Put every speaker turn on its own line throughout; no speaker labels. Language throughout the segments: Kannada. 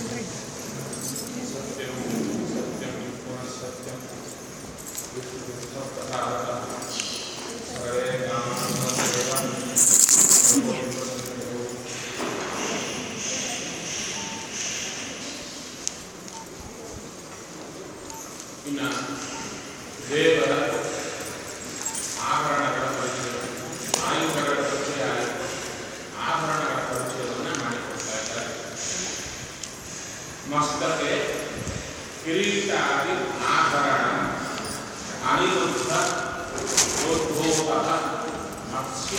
सत्यं सत्यं पुनः सत्यं विष्णुसप्तभारतः हरे राम ಇನ್ನು ದೇವರ ಆಭರಣಗಳ ಪರಿಚಯ ಆಯುಧಗಳ ಪರಿಚಯ ಆಯಿತು ಆಭರಣಗಳ ಪರಿಚಯವನ್ನು ಮಾಡಿಕೊಡ್ತಾ ಇದ್ದಾರೆ ಮಸ್ತಕೆ ಕಿರೀಟಾದಿ ಆಭರಣ ಅನಿರುದ್ಧ ಉದ್ಭೂತ ಮತ್ಸ್ಯ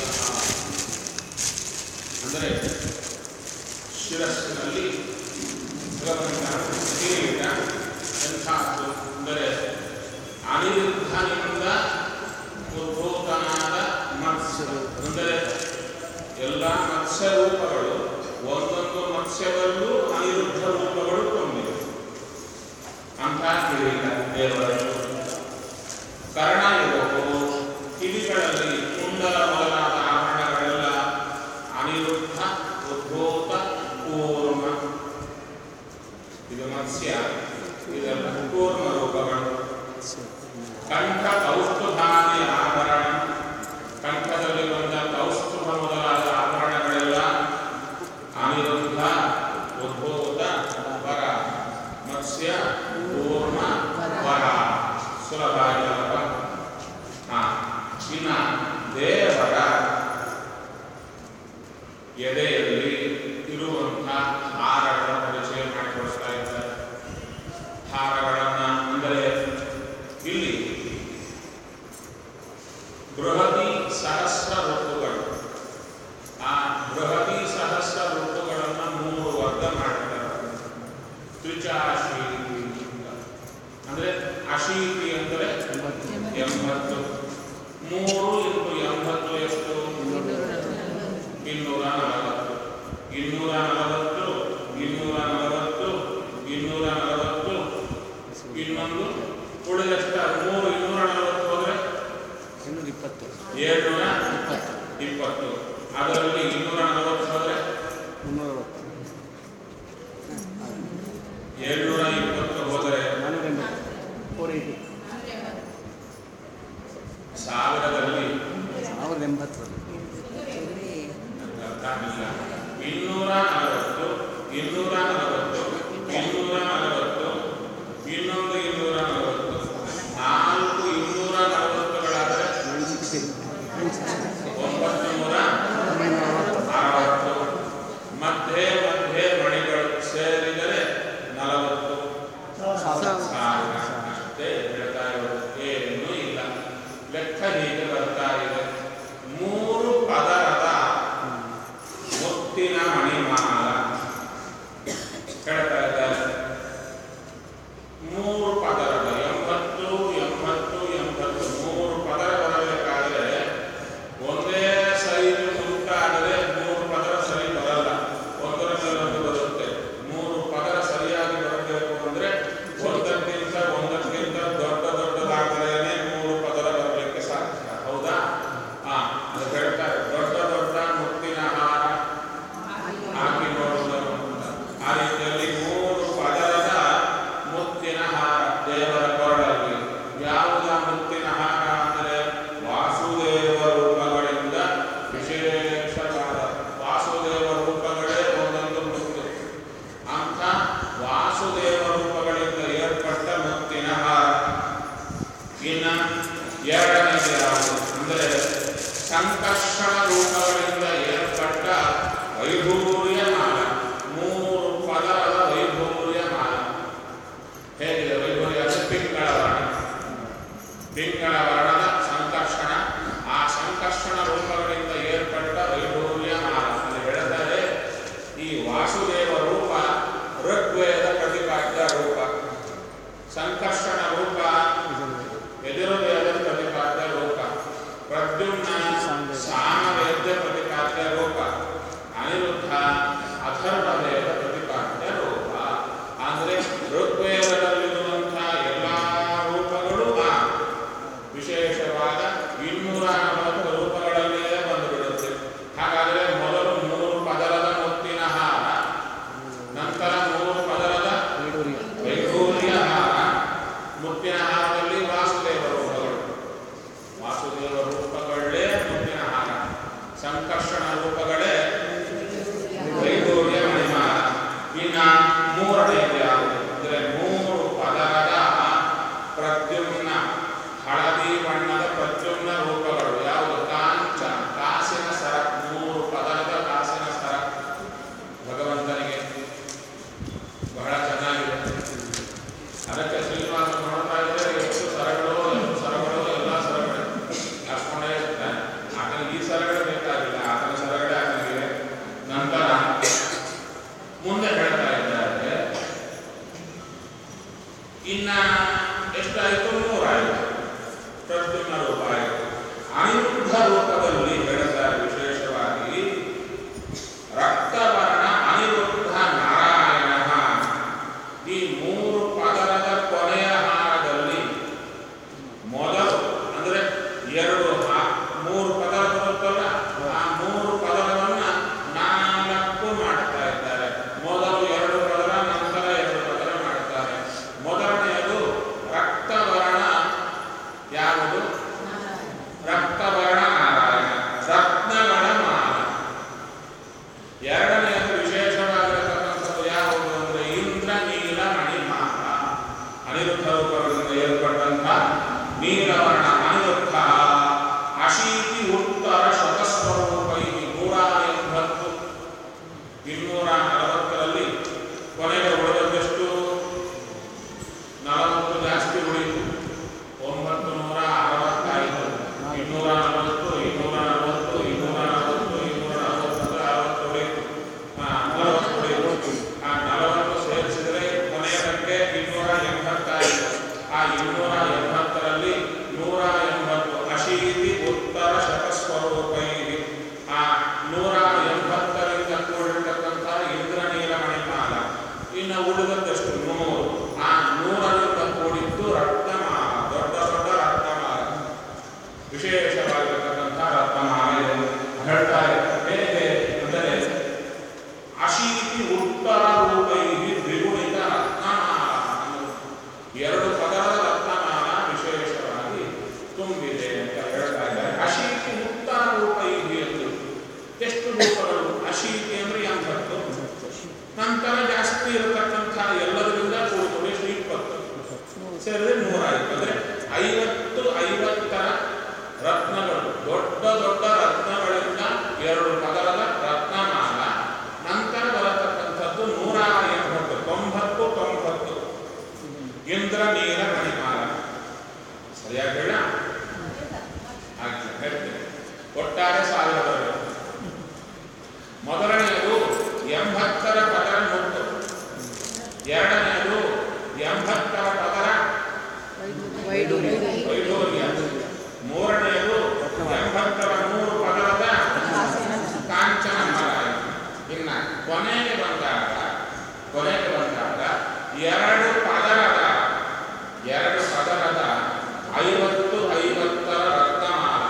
ಅಂದರೆ ಶಿರಸ್ಸಿನಲ್ಲಿ ಭಗವಂತನ ಕಿರೀಟ ಎಂಥದ್ದು ಅಂದರೆ ಅನಿರುದ್ಧನಿಂದ ಉದ್ಭೂತನಾದ ಮತ್ಸ್ಯ ಅಂದರೆ ಎಲ್ಲ ಮತ್ಸ್ಯ ರೂಪಗಳು ಒಂದೊಂದು ಮತ್ಸ್ಯವಲ್ಲೂ ಅನಿರುದ್ಧ ರೂಪಗಳು ತುಂಬಿವೆ ಅಂಥ ಕಿರೀಟ ದೇವರನ್ನು ಕರ್ಣ ಇರುವುದು ಕಿವಿಗಳಲ್ಲಿ ಕುಂಡಲ ಮೊದಲಾದ ಆಭರಣಗಳೆಲ್ಲ ಅನಿರುದ್ಧ ಉದ್ಭೂತ ಕೂರ್ಮ ಇದು ಮತ್ಸ್ಯ ಇದೆಲ್ಲ ಕೂರ್ಮ ರೂಪಗಳು ಕಂಠ ಕೌಸ್ತುಭಾದಿ ಆಭರಣ ಕಂಠದಲ್ಲಿ ಬಂದ ಕೌಸ್ತುಭ ಮೊದಲಾದ ಆಭರಣಗಳೆಲ್ಲ ಅನಿರುದ್ಧ ಉದ್ಭೂತ ವರ ಮತ್ಸ್ಯ ಕೂರ್ಮ ವರ ಸುಲಭ ಆಗಿಲ್ಲಪ್ಪ ಹಾ ಇನ್ನ ದೇವರ ಎದೆಯಲ್ಲಿ ಇರುವಂಥ ಹಾರಗಳ ಪರಿಚಯ ಮಾಡಿಕೊಡ್ತಾ ಇದ್ದಾರೆ ಹಾರಗಳನ್ನ ಅಂದರೆ ಇಲ್ಲಿ ಬೃಹತಿ ಸಹಸ್ರ ಋತುಗಳು ಆ ಬೃಹತಿ ಸಹಸ್ರ ಋತುಗಳನ್ನು ಮೂರು ವರ್ಗ ಮಾಡ್ತಾರೆ ತ್ರಿಚಾಶೀತಿ ಅಂತ. ಅಂದ್ರೆ ಅಶೀತಿ ಅಂದರೆ ಎಂಬತ್ತು ಮೂರು ಇಂಟು ಎಂಬತ್ತು ಎಷ್ಟು ಇನ್ನೂರ ನಲವತ್ತು ಇನ್ನೂರ ನಲವತ್ತು ಇನ್ನೂರ ನಲವತ್ತು ಇನ್ನೂರ ನಲವತ್ತು ಇನ್ನೊಂದು ಉಳಿದಷ್ಟ ಮೂರು ಇನ್ನೂರ ನಲವತ್ತು ಹೋದ್ರೆ
ಇನ್ನೂರ ಇಪ್ಪತ್ತು
ಏಳ್ನೂರ
ಇಪ್ಪತ್ತು
ಇಪ್ಪತ್ತು ಅದರಲ್ಲಿ ಇನ್ನೂರ ನಲವತ್ತು ಹೋದ್ರೆ
ಮುನ್ನೂರ
ಏಳ್ನೂರ ಇಪ್ಪತ್ತು ಹೋದರೆ
ನಾನ್ನೂರ ಎಂಬತ್ತು ಫೋರ್ ಏಯ್ಟಿ
ಸಾವಿರದಲ್ಲಿ
ಸಾವಿರದ ಎಂಬತ್ತು
ಅರ್ಥ ಇಲ್ಲ ಇನ್ನೂರ ನಲವತ್ತು ಇನ್ನೂರ ನಲವತ್ತು ಇನ್ನೂರ ನಲವತ್ತು ಇನ್ನೊಂದು ಇನ್ನೂರ ನಲವತ್ತು ನಾಲ್ಕು ಇನ್ನೂರ ನಲವತ್ತುಗಳಾದರೆ
ನೈನ್ ಸಿಕ್ಸ್ಟಿ ನೈನ್ ಸಿಕ್ಸ್ಟಿ
ಒಂಬತ್ತು ನೂರ
ಒಂಬೈನೂರ ಅರವತ್ತು
ಅರವತ್ತು ಮಧ್ಯೆ ಮಧ್ಯೆ ಮಣಿಗಳು ಸೇರಿದರೆ ನಲವತ್ತು
ಸಾವಿರ
ಸಾವಿರ ಅಷ್ಟೇ ಹೇಳ್ತಾ ಇರೋದು ಏನೂ ಇಲ್ಲ ಲೆಕ್ಕ ಹೀಗೆ ಬರ್ತಾ ಇದೆ ಮೂರು ಪದರದ ಮುತ್ತಿನ ಮಣಿಮಾಲ ಹೇಳ್ತಾ ಇದ್ದಾರೆ ಮೂರು ಪದರದ ಎಂಬತ್ತು ಎಂಬತ್ತು ಎಂಬತ್ತು ಮೂರು ಪದರ ಬರಬೇಕಾದ್ರೆ ಒಂದೇ ಸೈಜ್ ಉಂಟಾಗದೆ ಮೂರು ಪದರ ಸರಿ ಬರಲ್ಲ ಒಂದರ ಮೇಲೊಂದು ಬರುತ್ತೆ ಮೂರು ಪದರ ಸರಿಯಾಗಿ ಬರಬೇಕು ಅಂದ್ರೆ ಒಂದಕ್ಕಿಂತ ಒಂದಕ್ಕಿಂತ ದೊಡ್ಡ ದೊಡ್ಡದಾಗಲೇನೆ ಮೂರು ಪದರ ಬರಲಿಕ್ಕೆ ಸಾಧ್ಯ ಹೌದಾ ಹಾ ಅದು ಹೇಳ್ತಾರೆ ದೊಡ್ಡ ದೊಡ್ಡ ಮುತ್ತಿನ ಹಾರ ಹಾಕಿ ನೋಡುವುದನ್ನು ಅಂತ. ಆ ರೀತಿಯಲ್ಲಿ ಮೂರು ಪದರದ ಮುತ್ತಿನ ಹಾರ ದೇವರ ಕೊರಳಲ್ಲಿ ಯಾವುದ ಮುತ್ತಿನ ಹಾರ ಅಂದರೆ ವಾಸುದೇವ ರೂಪಗಳಿಂದ ವಿಶೇಷವಾದ ವಾಸುದೇವ ರೂಪಗಳೇ ಒಂದೊಂದು ಮುತ್ತು ಅಂಥ ವಾಸುದೇವ ರೂಪಗಳಿಂದ ಏರ್ಪಟ್ಟ ಮುತ್ತಿನ ಹಾರ ಇನ್ನ ಎರಡನೇದು ಯಾವುದು ಅಂದರೆ ಸಂಕರ್ಷಣ ರೂಪಗಳಿಂದ ಏರ್ಪಟ್ಟ ವೈಭೂರ್ಯ ಮಾಲ ಮೂರು ಪದರದ ವೈಭೂರ್ಯ ಮಾಲ ಹೇಗಿದೆ ವೈಭೂರ್ಯ ಅಂದರೆ ಪಿಂಗಳ ವರ್ಣ ಪಿಂಗಳ ವರ್ಣದ ಸಂಕರ್ಷಣ ಆ ಸಂಕರ್ಷಣ ರೂಪಗಳಿಂದ ಏರ್ಪಟ್ಟ ವೈಭೂರ್ಯ ಮಾಲ ಅಲ್ಲಿ ಹೇಳ್ತಾರೆ ಈ ವಾಸುದೇವ ರೂಪ ಋಗ್ವೇದ ಪ್ರತಿಪಾದ್ಯ ರೂಪ ಸಂಕರ್ಷಣ ರೂಪ ಎದುರುವೇದ ಪ್ರತಿಪಾದ್ಯ ರೂಪ ಪ್ರದ್ಯುಮ್ನ ಸಾಮವೇದ್ಯ ಮೂರನೆಯದು ಯಾವುದು ಅಂದರೆ ಮೂರು ಪದರದ ಪ್ರದ್ಯುಮ್ನ ಹಳದಿ ಬಣ್ಣದ ಪ್ರದ್ಯುಮ್ನ ರೂಪಗಳು ಯಾವುದು ಕಾಂಚ ಕಾಸಿನ ಸರ ಮೂರು ಪದರದ ಕಾಸಿನ ಸರ ಭಗವಂತನಿಗೆ ಬಹಳ ಚೆನ್ನಾಗಿದೆ ಅದಕ್ಕೆ ಶ್ರೀನಿವಾಸ ನೋಡ್ತಾ ಇದ್ರೆ ಎಷ್ಟು ಸರಗಳು ಎಷ್ಟು ಸರಗಳು ಎಲ್ಲ ಸರಗಳು ಹಾಕೊಂಡೇ ಇರ್ತಾನೆ ಆತನ ಈ ಸರಗಳು ಬೇಕಾಗಿಲ್ಲ ಆತನ ಸರಗಳೇ ಆತನಿಗೆ ನಂತರ ಮುಂದೆ ಹೇಳ್ತಾ ಇದ್ದಾರೆ ಇನ್ನ ಎಷ್ಟಾಯಿತು ನೂರಾಯಿತು ಪ್ರದ್ಯುಮ್ನ ರೂಪ ಆಯಿತು ಅನಿರುದ್ಧ ರೂಪದಲ್ಲಿ ಹೇಳ್ತಾರೆ ವಿಶೇಷವಾಗಿ ರಕ್ತವರ್ಣ ಅನಿರುದ್ಧ ನಾರಾಯಣ ಈ ಮೂರು ಪದರದ ಕೊನೆಯ ಹಾರದಲ್ಲಿ ಮೊದಲು ಅಂದ್ರೆ ಎರಡು ಹಾ- ಮೂರು ಪದ ಬರುತ್ತಲ್ಲ ಆ ಮೂರು ಪದರವನ್ನ ನಾಲ್ಕು ಮಾಡ್ತಾ ಇದ್ದಾರೆ ಮೊದಲು ಎರಡು ಪದರ ನಂತರ ಎರಡು ಪದರ ಮಾಡ್ತಾರೆ ಮೊದಲನೆಯದು ರಕ್ತವರ್ಣ ಯಾವುದು ರಕ್ತವರ್ಣ ನಾರಾಯಣ ರತ್ನಗಳ ಮಾಲ ಎರಡನೆಯದು ವಿಶೇಷವಾಗಿರತಕ್ಕಂಥದ್ದು ಯಾವುದು ಅಂದರೆ ಇಂದ್ರ ನೀಲ ಮಣಿಮಾಲ ಅನಿರುದ್ಧ ರೂಪಗಳಿಂದ ಏರ್ಪಟ್ಟಂತಹ ನೀಲವರ್ಣ ಅನಿರುದ್ಧ ಅಶೀತಿ ಉತ್ತರ ಶತಸ್ವರೂಪೈ ನೂರ ಎಂಬತ್ತು ಇನ್ನೂರ ನಲವತ್ತರಲ್ಲಿ ಕೊನೆಗೆ ಉಳಿದದ್ದೆಷ್ಟು ನಲವತ್ತು ಜಾಸ್ತಿ ಉಳಿಯಿತು ಒಂಬತ್ತು ನೂರ ಅರವತ್ತೈದು ಇನ್ನೂರ ನಲವತ್ತು ಇನ್ನೂರ ನಲವತ್ತು ಇನ್ನೂರ ನಲವತ್ತು ಇನ್ನೂರ ನಲವತ್ತು ಅರವತ್ತು ಉಳಿಯಿತು ಆ, ನಲವತ್ತು ಉಳಿಯಿತು ಆ ನಲವತ್ತು ಸೇರಿಸಿದರೆ ಕೊನೆಯದಕ್ಕೆ ಇನ್ನೂರ ಎಂಬತ್ತಾಯಿತು ಆ ಇನ್ನೂರ ಎಂಬತ್ತರಲ್ಲಿ ನೂರ ಎಂಬತ್ತು ಅಶೀತಿ ಉತ್ತರ ಶತಸ್ವರೂಪೈ ಆ ನೂರ ಎಂಬತ್ತರಿಂದ ಕೂಡಿರ್ತಕ್ಕಂಥ ಇಂದ್ರನೀಲ ಮಣಿಮಾಲ ಇನ್ನು ಉಳಿದದ್ದಷ್ಟು ನೂರು ಆ ನೂರರಿಂದ ಕೂಡಿದ್ದು ರತ್ನಮಾಲ ದೊಡ್ಡ ದೊಡ್ಡ ರತ್ನಮಾಲ ವಿಶೇಷವಾಗಿರತಕ್ಕಂಥ ರತ್ನಮಾಲ ಇದೆ ಹೇಳ್ತಾರೆ ಹೇಗೆ ಅಂದರೆ ಅಶೀತಿ ಉತ್ತರ ರೂಪೈ ದ್ವಿಗುಣಿತ ರತ್ನಮಾಲ ಎರಡು ಪದರದ ರತ್ನಮಾಲ ವಿಶೇಷವಾಗಿ ತುಂಬಿದೆ ಅಂತ ಹೇಳ್ತಾ ಇದ್ದಾರೆ ಅಶೀತಿ ಉತ್ತರ ರೂಪೈ ಎಂದು ಎಷ್ಟು ರೂಪಗಳು ಅಶೀತಿ ಅಂದ್ರೆ ಎಂಬತ್ತು ನಂತರ ಜಾಸ್ತಿ ಇರತಕ್ಕಂಥ ಎಲ್ಲದರಿಂದ ಕೂಡಿಕೊಂಡು ಎಷ್ಟು ಇಪ್ಪತ್ತು ಸೇರಿದ್ರೆ ನೂರಾಯಿತು ಅಂದ್ರೆ ಐವತ್ತು ಐವತ್ತರ ರತ್ನಗಳು ದೊಡ್ಡ ದೊಡ್ಡ ರತ್ನಗಳಿಂದ ಎರಡು ಪದರದ ರತ್ನಮಾಲ ನಂತರ ಬರತಕ್ಕಂಥದ್ದು ನೂರ ಎಂಬತ್ತು ತೊಂಬತ್ತು ತೊಂಬತ್ತು ಇಂದ್ರ ನೀರ ಮಣಿಮಾಲ ಸರಿಯಾಗಿ ಹೇಳ ಆಗ್ಲಿ, ಹೇಳ್ತೇನೆ ಒಟ್ಟಾರೆ ಸಾವಿರ ಬರಬೇಕು ಮೊದಲನೆಯದು ಎಂಬತ್ತರ ಪದರ ಮುಟ್ಟು ಎರಡನೆಯದು ಎಂಬತ್ತರ ಪದರ ವೈಢೂರ್ಯ ಮೂರನೆಯದು ಎಂಬತ್ತರ ಮೂರು ಪದರದ ಕಾಂಚನ ಮರಾಯ ಇನ್ನ ಕೊನೆಗೆ ಬಂದಾಗ ಕೊನೆಗೆ ಬಂದಾಗ ಎರಡು ಪದರದ ಎರಡು ಪದರದ ಐವತ್ತು ಐವತ್ತರ ರತ್ನಮಾಲ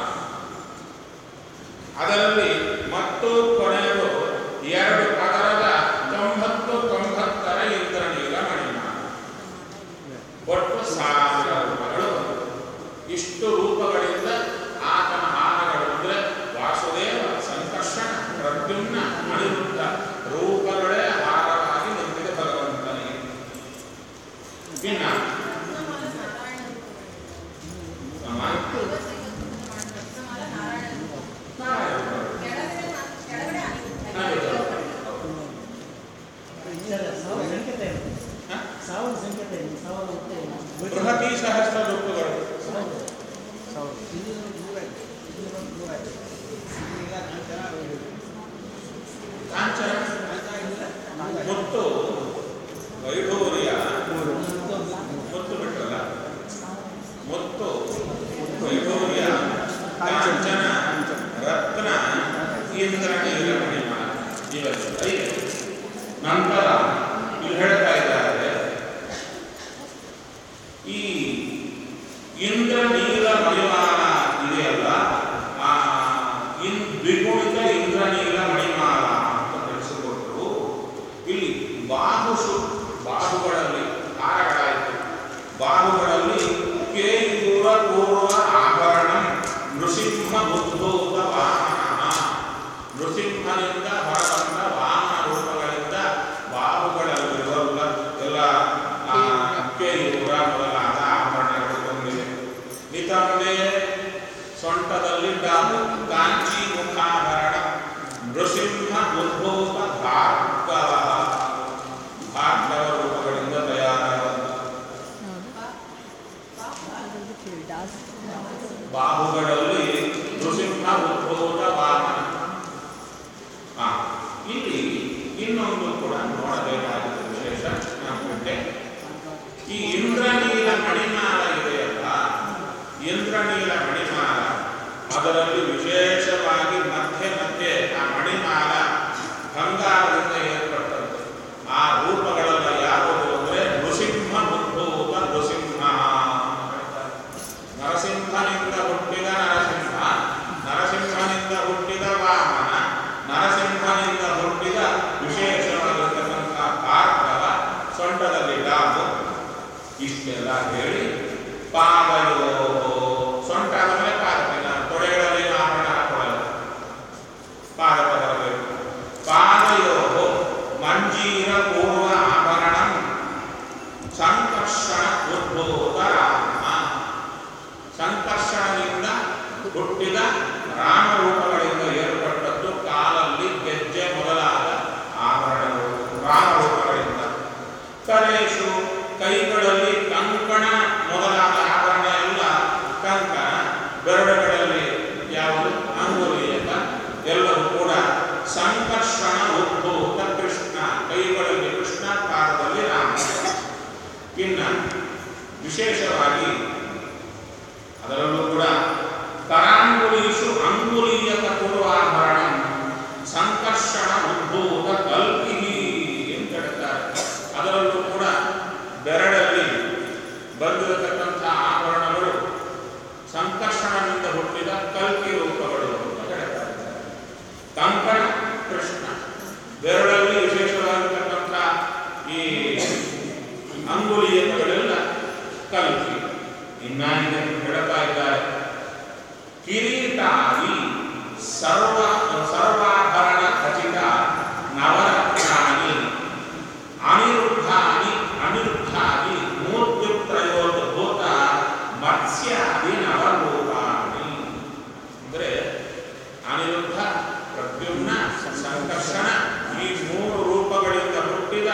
ಅದರಲ್ಲಿ ಮತ್ತು ಕೊನೆಯದು ಎರಡು ಪದರದ ತೊಂಬತ್ತು ತೊಂಬತ್ತರ ಇಂದ್ರನೀಲ ಮಣಿಮಾಲ ಒಟ್ಟು ಸಾವಿರ ರೂಪಗಳು ಇಷ್ಟು ರೂಪಗಳಿಂದ ಆತನ ಹಾರಗಳು ಅಂದ್ರೆ ವಾಸುದೇವ ಸಂಕರ್ಷಣ ಪ್ರದ್ಯುಮ್ನ ಅನಿರುದ್ಧ ರೂಪಗಳೇ ಹಾರವಾಗಿ ನಿಂತಿದೆ ಭಗವಂತನಿಗೆ ಇನ್ನ ಅಮ್ಮ, ನಾರಾಯಣ. ಹ?
ಸಾವಿರ ಸಂಖ್ಯೆ ಇದೆ ಸಾವಿರ ಮತ್ತೆ
ಬೃಹತಿ ಸಹಸ್ರ ರೂಪಗಳು ಕಾಂಚನ ಮುತ್ತು ವೈಢೂರ್ಯ ಮುತ್ತು ಬಿಟ್ಟಲ್ಲ ಮುತ್ತು ವೈಢೂರ್ಯ ಕಾಂಚನ ರತ್ನ ಇಂದ್ರ ನೀಲಮಣಿಮ ಇವೆಲ್ಲ ಐದು ನಂತರ ಇಲ್ಲಿ ಹೇಳ್ತಾ ಇದ್ದಾರೆ ಈ ಇಂದ್ರ ನೀಲ ಮಣಿಮಾಲ ಇದೆಯಲ್ಲ ಆ ಇನ್ ದ್ವಿಗುಣಿತ ಇಂದ್ರ ನೀಲ ಮಣಿಮಾಲ ಅಂತ ತಿಳಿಸಿಕೊಟ್ರು ಇಲ್ಲಿ ಬಾಹುಶು ಬಾಹುಗಳಲ್ಲಿ ಹಾರಗಳಾಯಿತು ಬಾಹುಗಳಲ್ಲಿ ಕೇಯೂರ ಪೂರ್ವ ಆಭರಣ ನೃಸಿಂಹ ಉದ್ಭೂತ ವಾಹನ ನೃಸಿಂಹನಿಂದ ಹೊರಬಂದ ವಾಹನ ರೂಪಗಳಿಂದ ಬಾಹುಗಳಲ್ಲಿರುವ ಬಾಹುಗಳಲ್ಲಿ ನೃಸಿಂಹ ಉದ್ಭೂತ ವಾಮನ ಆ, ಇಲ್ಲಿ ಇನ್ನೊಂದು ಕೂಡ ನೋಡಬೇಕಾದ ವಿಶೇಷ ನಮಗೆ ಈ ಇಂದ್ರನೀಲ ಮಣಿಮಾಲ ಇದೆಯಲ್ಲ ಇಂದ್ರನೀಲ ಮಣಿಮಾಲ ಅದರಲ್ಲಿ ವಿಶೇಷವಾಗಿ ಮಧ್ಯೆ ಮಧ್ಯೆ ಆ ಮಣಿಮಾಲ ಬಂಗಾರದಿಂದ ಏರ್ಪಟ್ಟದ್ದು ಆ ರೂಪಗಳೆಲ್ಲ ಯಾವುದು ಅಂದ್ರೆ ನೃಸಿಂಹ ಉದ್ಭೂತ ನೃಸಿಂಹ ನರಸಿಂಹನಿಂದ ಹುಟ್ಟಿದ ನರಸಿಂಹ ನರಸಿಂಹನಿಂದ ಹುಟ್ಟಿದ ವಾಮನ ನರಸಿಂಹನಿಂದ ಹುಟ್ಟಿದ ವಿಶೇಷವಾಗಿರ್ತಕ್ಕಂಥ ಭಾರ್ಗವ ಸೊಂಟದಲ್ಲಿ ಡಾಬು ಇಷ್ಟೆಲ್ಲ ಹೇಳಿ ಪಾದಯೋ ಸೊಂಟ ಆದಮೇಲೆ ಪಾದಕ್ಕೆ ನಾನು ತೊಡೆಗಳಲ್ಲಿ ಆಭರಣ ಹಾಕೊಳ್ಳಲ್ಲ ಪಾದಕ ಬರಬೇಕು ಪಾದಯೋ ಮಂಜೀರ ಪೂರ್ವ ಆಭರಣ ಸಂಕರ್ಷಣ ಉದ್ಭೂತ ರಾಮ ಸಂಕರ್ಷಣದಿಂದ ಹುಟ್ಟಿದ ರಾಮರೂಪಗಳಿಂದ ಏರ್ಪಟ್ಟದ್ದು ಕಾಲಲ್ಲಿ ಗೆಜ್ಜೆ ಮೊದಲಾದ ಆಭರಣಗಳು ರಾಮರೂಪಗಳಿಂದ ಕರೇಶು ಕೈಗಳಲ್ಲಿ ಕಂಕಣ ಮೊದಲಾದ ಆಭರಣ ಎಲ್ಲ ಕಂಕಣ ಬೆರಳುಗಳಲ್ಲಿ ಯಾವುದು ಅಂಗುಲಿಯಕ ಎಲ್ಲವೂ ಕೂಡ ಸಂಕರ್ಷಣ ಉದ್ಭೂತ ಕೃಷ್ಣ ಕೈಗಳಲ್ಲಿ ಕೃಷ್ಣ ಪಾದದಲ್ಲಿ ರಾಮ ಇನ್ನು ವಿಶೇಷವಾಗಿ ಅದರಲ್ಲೂ ಕೂಡ ಕರಾಂಗುಲೀಷು ಅಂಗುಲೀಯಕ ಪೂರ್ವಾಭರಣ ಸಂಕರ್ಷಣ ಉದ್ಭೂತ ಕಲ್ಪಿ ಅಂತ ಹೇಳ್ತಾರೆ ಅದರಲ್ಲೂ ಕೂಡ ಬೆರಳಲ್ಲಿ ಬಂದಿರತಕ್ಕಂಥ ಆಭರಣಗಳು ಸಂಕರ್ಷಣದಿಂದ ಹುಟ್ಟಿದ ಕಲ್ಕಿ ರೂಪಗಳು ಅಂತ ಹೇಳ್ತಾರೆ ಕಂಕಣ ಕೃಷ್ಣ ಬೆರಳಲ್ಲಿ ವಿಶೇಷವಾಗಿರ್ತಕ್ಕಂಥ ಈ ಅಂಗುಲಿಯಕಗಳೆಲ್ಲ ಕಲ್ಕಿ ಇನ್ನಾಗಿದೆ ಹೇಳ್ತಾ ಇದ್ದಾರೆ ಕಿರೀಟಾದಿ ಸರ್ವ ಸರ್ವಾಭರಣ ಖಚಿತ ನವರತ್ನಾನಿ ಅನಿರುದ್ಧಾನಿ ಅನಿರುದ್ಧಾನಿ ಮೂರ್ತಿತ್ರಯೋದ್ಭೂತ ಮತ್ಸ್ಯಾದಿ ನವರೂಪಾಣಿ ಅಂದ್ರೆ ಅನಿರುದ್ಧ ಪ್ರದ್ಯುಮ್ನ ಸಂಕರ್ಷಣ ಈ ಮೂರು ರೂಪಗಳಿಂದ ಹುಟ್ಟಿದ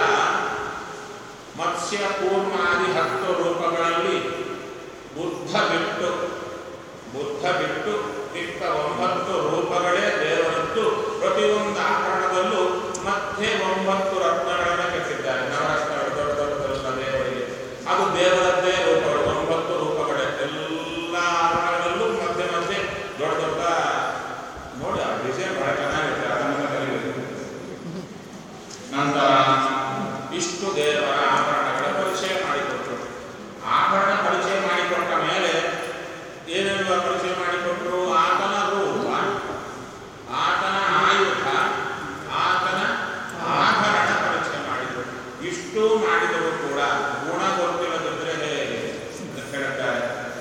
ಮತ್ಸ್ಯ ಕೂರ್ಮಾದಿ ಹತ್ತು ರೂಪಗಳಲ್ಲಿ ಬುದ್ಧ ಬಿಟ್ಟು ಬುದ್ಧ ಬಿಟ್ಟು ಇಪ್ಪ ಒಂಬತ್ತು ರೂಪಗಳೇ ದೇವರದ್ದು ಪ್ರತಿಯೊಂದು ಆಭರಣದಲ್ಲೂ ಮತ್ತೆ ಒಂಬತ್ತು ರತ್ನಗಳನ್ನು ಕೆತ್ತಿದ್ದಾರೆ ನವರತ್ನಗಳು ದೊಡ್ಡ ದೊಡ್ಡದಲ್ಲ ದೇವರಿಗೆ ಅದು ದೇವರದ್ದೇ ರೂಪಗಳು ಒಂಬತ್ತು ರೂಪಗಳೇ ಎಲ್ಲ ಆಭರಣಗಳಲ್ಲೂ ಮಧ್ಯೆ ಮಧ್ಯೆ ದೊಡ್ಡ ದೊಡ್ಡ ನೋಡಿ ಆ ಡಿಸೈನ್ ಬಹಳ ಚೆನ್ನಾಗಿದೆ ಅದನ್ನು ಕಲಿಬೇಕು ನಂತರ ಇಷ್ಟು ದೇವರ ಆಭರಣಗಳ ಪರಿಚಯ ಮಾಡಿಕೊಟ್ರು ಆಭರಣ ಪರಿಚಯ ಮಾಡಿಕೊಟ್ಟ ಮೇಲೆ ಏನೆಲ್ಲ ಪರಿಚಯ ಮಾಡಿಕೊಟ್ರು ಆತನ ರೂಪ ಆತನ ಆಯುಧ ಆತನ ಆಭರಣ ಪರಿಚಯ ಮಾಡಿಕೊಟ್ರು ಇಷ್ಟು ಮಾಡಿದರೂ ಕೂಡ ಗುಣ ಗೊತ್ತಿಲ್ಲದಿದ್ರೆ ಹೇಗೆ ಅಂತ ಹೇಳ್ತಾರೆ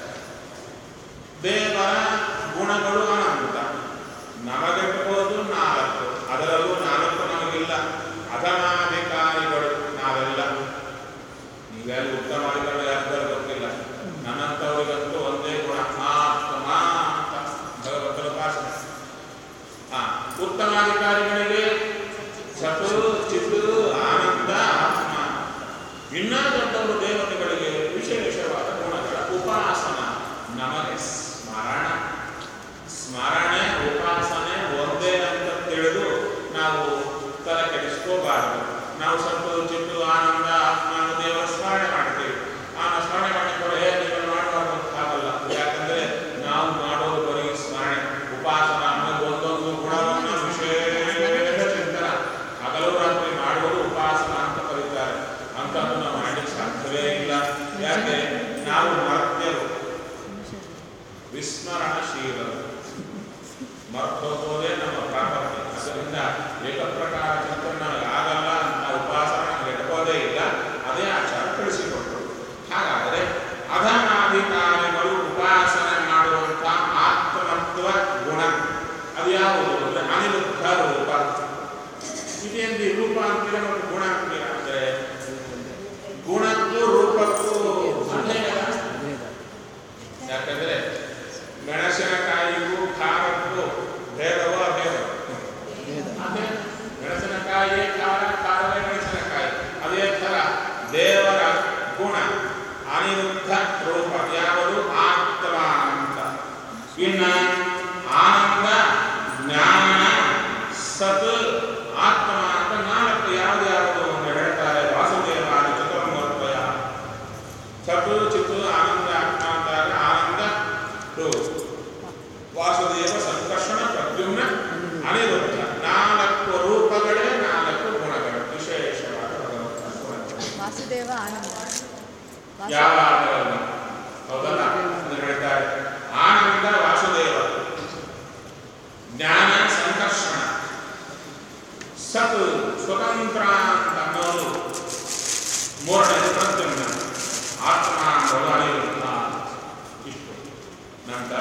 ದೇವರ ಗುಣಗಳು ಅನಂತ ನಮಗಿರ್ಬೋದು ನಾಲ್ಕು ಅದರಲ್ಲೂ ನಾಲ್ಕು ನಮಗಿಲ್ಲ ಅಧಮಾಧಿಕಾರಿಗಳು ನಾವೆಲ್ಲ ನೀವೆಲ್ಲ ಉತ್ತಮ ಅಧಿಕಾರಿ ಯಾರ್ದಾರು ಗೊತ್ತಿಲ್ಲ ನನ್ನಂಥವರಿಗಂತೂ ಒಂದೇ ಗುಣ ಆತ್ಮ ಅಂತ ಭಗವಂತನ ಉಪಾಸನೆ ಹಾ ಉತ್ತಮಾಧಿಕಾರಿಗಳಿಗೆ ಸತು ಚಿತ್ತು ಆನಂದ ಆತ್ಮ ಇನ್ನ ದೊಡ್ಡವರು ದೇವತೆಗಳಿಗೆ ವಿಶೇಷವಾದ ಗುಣಗಳ ಉಪಾಸನ ನಮಗೆ ಸ್ಮರಣ ಸ್ಮರಣೆ ಉಪಾಸನೆ ಒಂದೇ ಅಂತ ತಿಳಿದು ನಾವು ತಲೆ ಕೆಡಿಸ್ಕೋಬಾರದು ನಾವು ಸ್ವಲ್ಪ ಚಿತ್ತು ಆನಂದ ಆತ್ಮ ಅನ್ನೋ ದೇವರ ಸ್ಮರಣೆ ಮಾಡ್ತೀವಿ ಆ ಸ್ಮರಣೆ ಮಾಡಿಕೊಂಡು ಹೇ ನೀವು ಮಾಡಬಾರ್ದು ಅಂತ ಆಗಲ್ಲ ಯಾಕಂದ್ರೆ ನಾವು ಮಾಡೋದು ಬರೀ ಸ್ಮರಣೆ ಉಪಾಸನ ಅನ್ನೋದು ಒಂದೊಂದು ಗುಣವನ್ನು ವಿಶೇಷ ಚಿಂತನ ಹಗಲು ರಾತ್ರಿ ಮಾಡುವುದು ಉಪಾಸನ ಅಂತ ಕರೀತಾರೆ ಅಂತದ್ದು ನಾವು ಮಾಡಲಿಕ್ಕೆ ಸಾಧ್ಯವೇ ಇಲ್ಲ ಯಾಕೆ ನಾವು ಮರ್ತ್ಯರು ವಿಸ್ಮರಣಶೀಲರು ಮರ್ತೋಗೋದೇ ನಮ್ಮ ಪ್ರಾಪರ್ಟಿ ಅದರಿಂದ ಏಕಪ್ರಕಾರ ಚಿಂತನೆ ನಮಗೆ ಆಗಲ್ಲ ಅಂತ ಉಪಾಸನ ನಮಗೆ ಇಟ್ಕೋದೇ ಇಲ್ಲ ಅದೇ ಆಚಾರ ತಿಳಿಸಿಕೊಟ್ರು ಹಾಗಾದರೆ ಅಧನಾಧಿಕಾರಿಗಳು ಉಪಾಸನೆ ಮಾಡುವಂಥ ಆತ್ಮತ್ವ ಗುಣ ಅದು ಯಾವುದು ಅಂದ್ರೆ ಅನಿರುದ್ಧ ರೂಪ ಇದೇನು ರೂಪ ಅಂತೀರ ಮತ್ತು ಗುಣ ಅಂತೀರ ಅಂದ್ರೆ ಗುಣಕ್ಕೂ ರೂಪಕ್ಕೂ ಅಭೇದ ಯಾಕಂದ್ರೆ ಮೆಣಸಿನಕಾಯಿಗೂ ಖಾರಕ್ಕೂ ಭೇದವೋ ಅಭೇದ ಅಭೇದ. ಮೆಣಸಿನಕಾಯಿ ಖಾರ ಖಾರವೇ ಮೆಣಸಿನಕಾಯಿ ಅದೇ ಥರ ದೇವರ ಗುಣ ಅನಿರುದ್ಧ ರೂಪ ಯಾವುದು ಆತ್ಮ ಅಂತ ಇನ್ನ ಆನಂದ ಜ್ಞಾನ ಸತ್ ಆತ್ಮ ಅಂತ ನಾಲ್ಕು ಯಾವ್ದು ಯಾವುದು ಅಂತ ಹೇಳ್ತಾರೆ ವಾಸುದೇವ ಚತುರ್ಮೂರ್ತ್ವಯ ಸತ್ ಚಿತ್ತು ಆನಂದ ಆತ್ಮ ಅಂದಾಗ ಆನಂದ ಇದು ವಾಸುದೇವ ಸಂಕರ್ಷಣ ಪ್ರದ್ಯುಮ್ನ ಅನಿರುದ್ಧ ನಾಲ್ಕು ರೂಪಗಳೇ ನಾಲ್ಕು ಗುಣಗಳು ವಿಶೇಷವಾದ ಭಗವಂತನ ಗುಣಗಳು
ವಾಸುದೇವ ಆನಂದ ವಾಸು-
ಯಾವ ಆಟವನ್ನು ಹೌದಲ್ಲ ಅದನ್ನು ಹೇಳ್ತಾರೆ ಆನಂದ ವಾಸುದೇವ ಜ್ಞಾನ ಸಂಕರ್ಷಣ ಸತ್ ಸ್ವತಂತ್ರ ಅಂತ ಅನ್ನೋದು ಮೂರನೇದು ಪ್ರದ್ಯುಮ್ನ ಆತ್ಮ ಅನ್ನೋದು ಅನಿರುದ್ಧ ಇಷ್ಟು ನಂತರ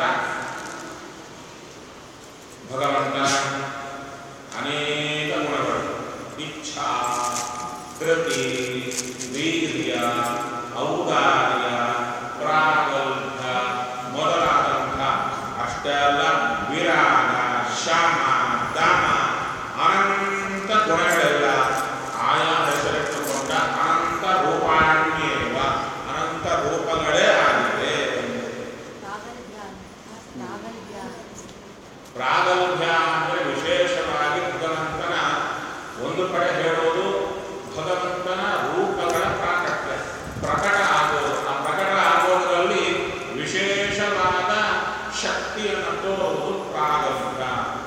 ಭಗವಂತನ ಅನೇಕ ಗುಣಗಳು ಇಚ್ಛಾ ಕೃತಿ ವೀರ್ಯ ಔದಾರ್ಯ ಪ್ರಾಗಲ್ಭ ಮೊದಲಾದಂಥ ಅಷ್ಟೇ ಅಲ್ಲ ವಿರಾಗ ಶಮ ದಮ ಅನಂತ ಗುಣಗಳೆಲ್ಲ ಆಯಾ ಹೆಸರಿಟ್ಟುಕೊಂಡ ಅನಂತ ರೂಪಾಣ್ಯೇವ ಅನಂತ ರೂಪಗಳೇ ಆಗಿದೆ
ಪ್ರಾಗಲ್ಭ್ಯ ಪ್ರಾಗಲ್ಭ್ಯ
ಪ್ರಾಗಲ್ಭ್ಯ ಅಂದರೆ ವಿಶೇಷವಾಗಿ ಭಗವಂತನ ಒಂದು ಕಡೆ ಹೇಳೋದು ಭಗವಂತನ ರೂಪಗಳ ಪ್ರಾಕಟ್ಯ ಪ್ರಕಟ ಆಗೋದು ಆ ಪ್ರಕಟ ಆಗೋದರಲ್ಲಿ ವಿಶೇಷವಾದ ಶಕ್ತಿಯನ್ನು ತೋರುವುದು ಪ್ರಾಗಲ್ಭ್ಯ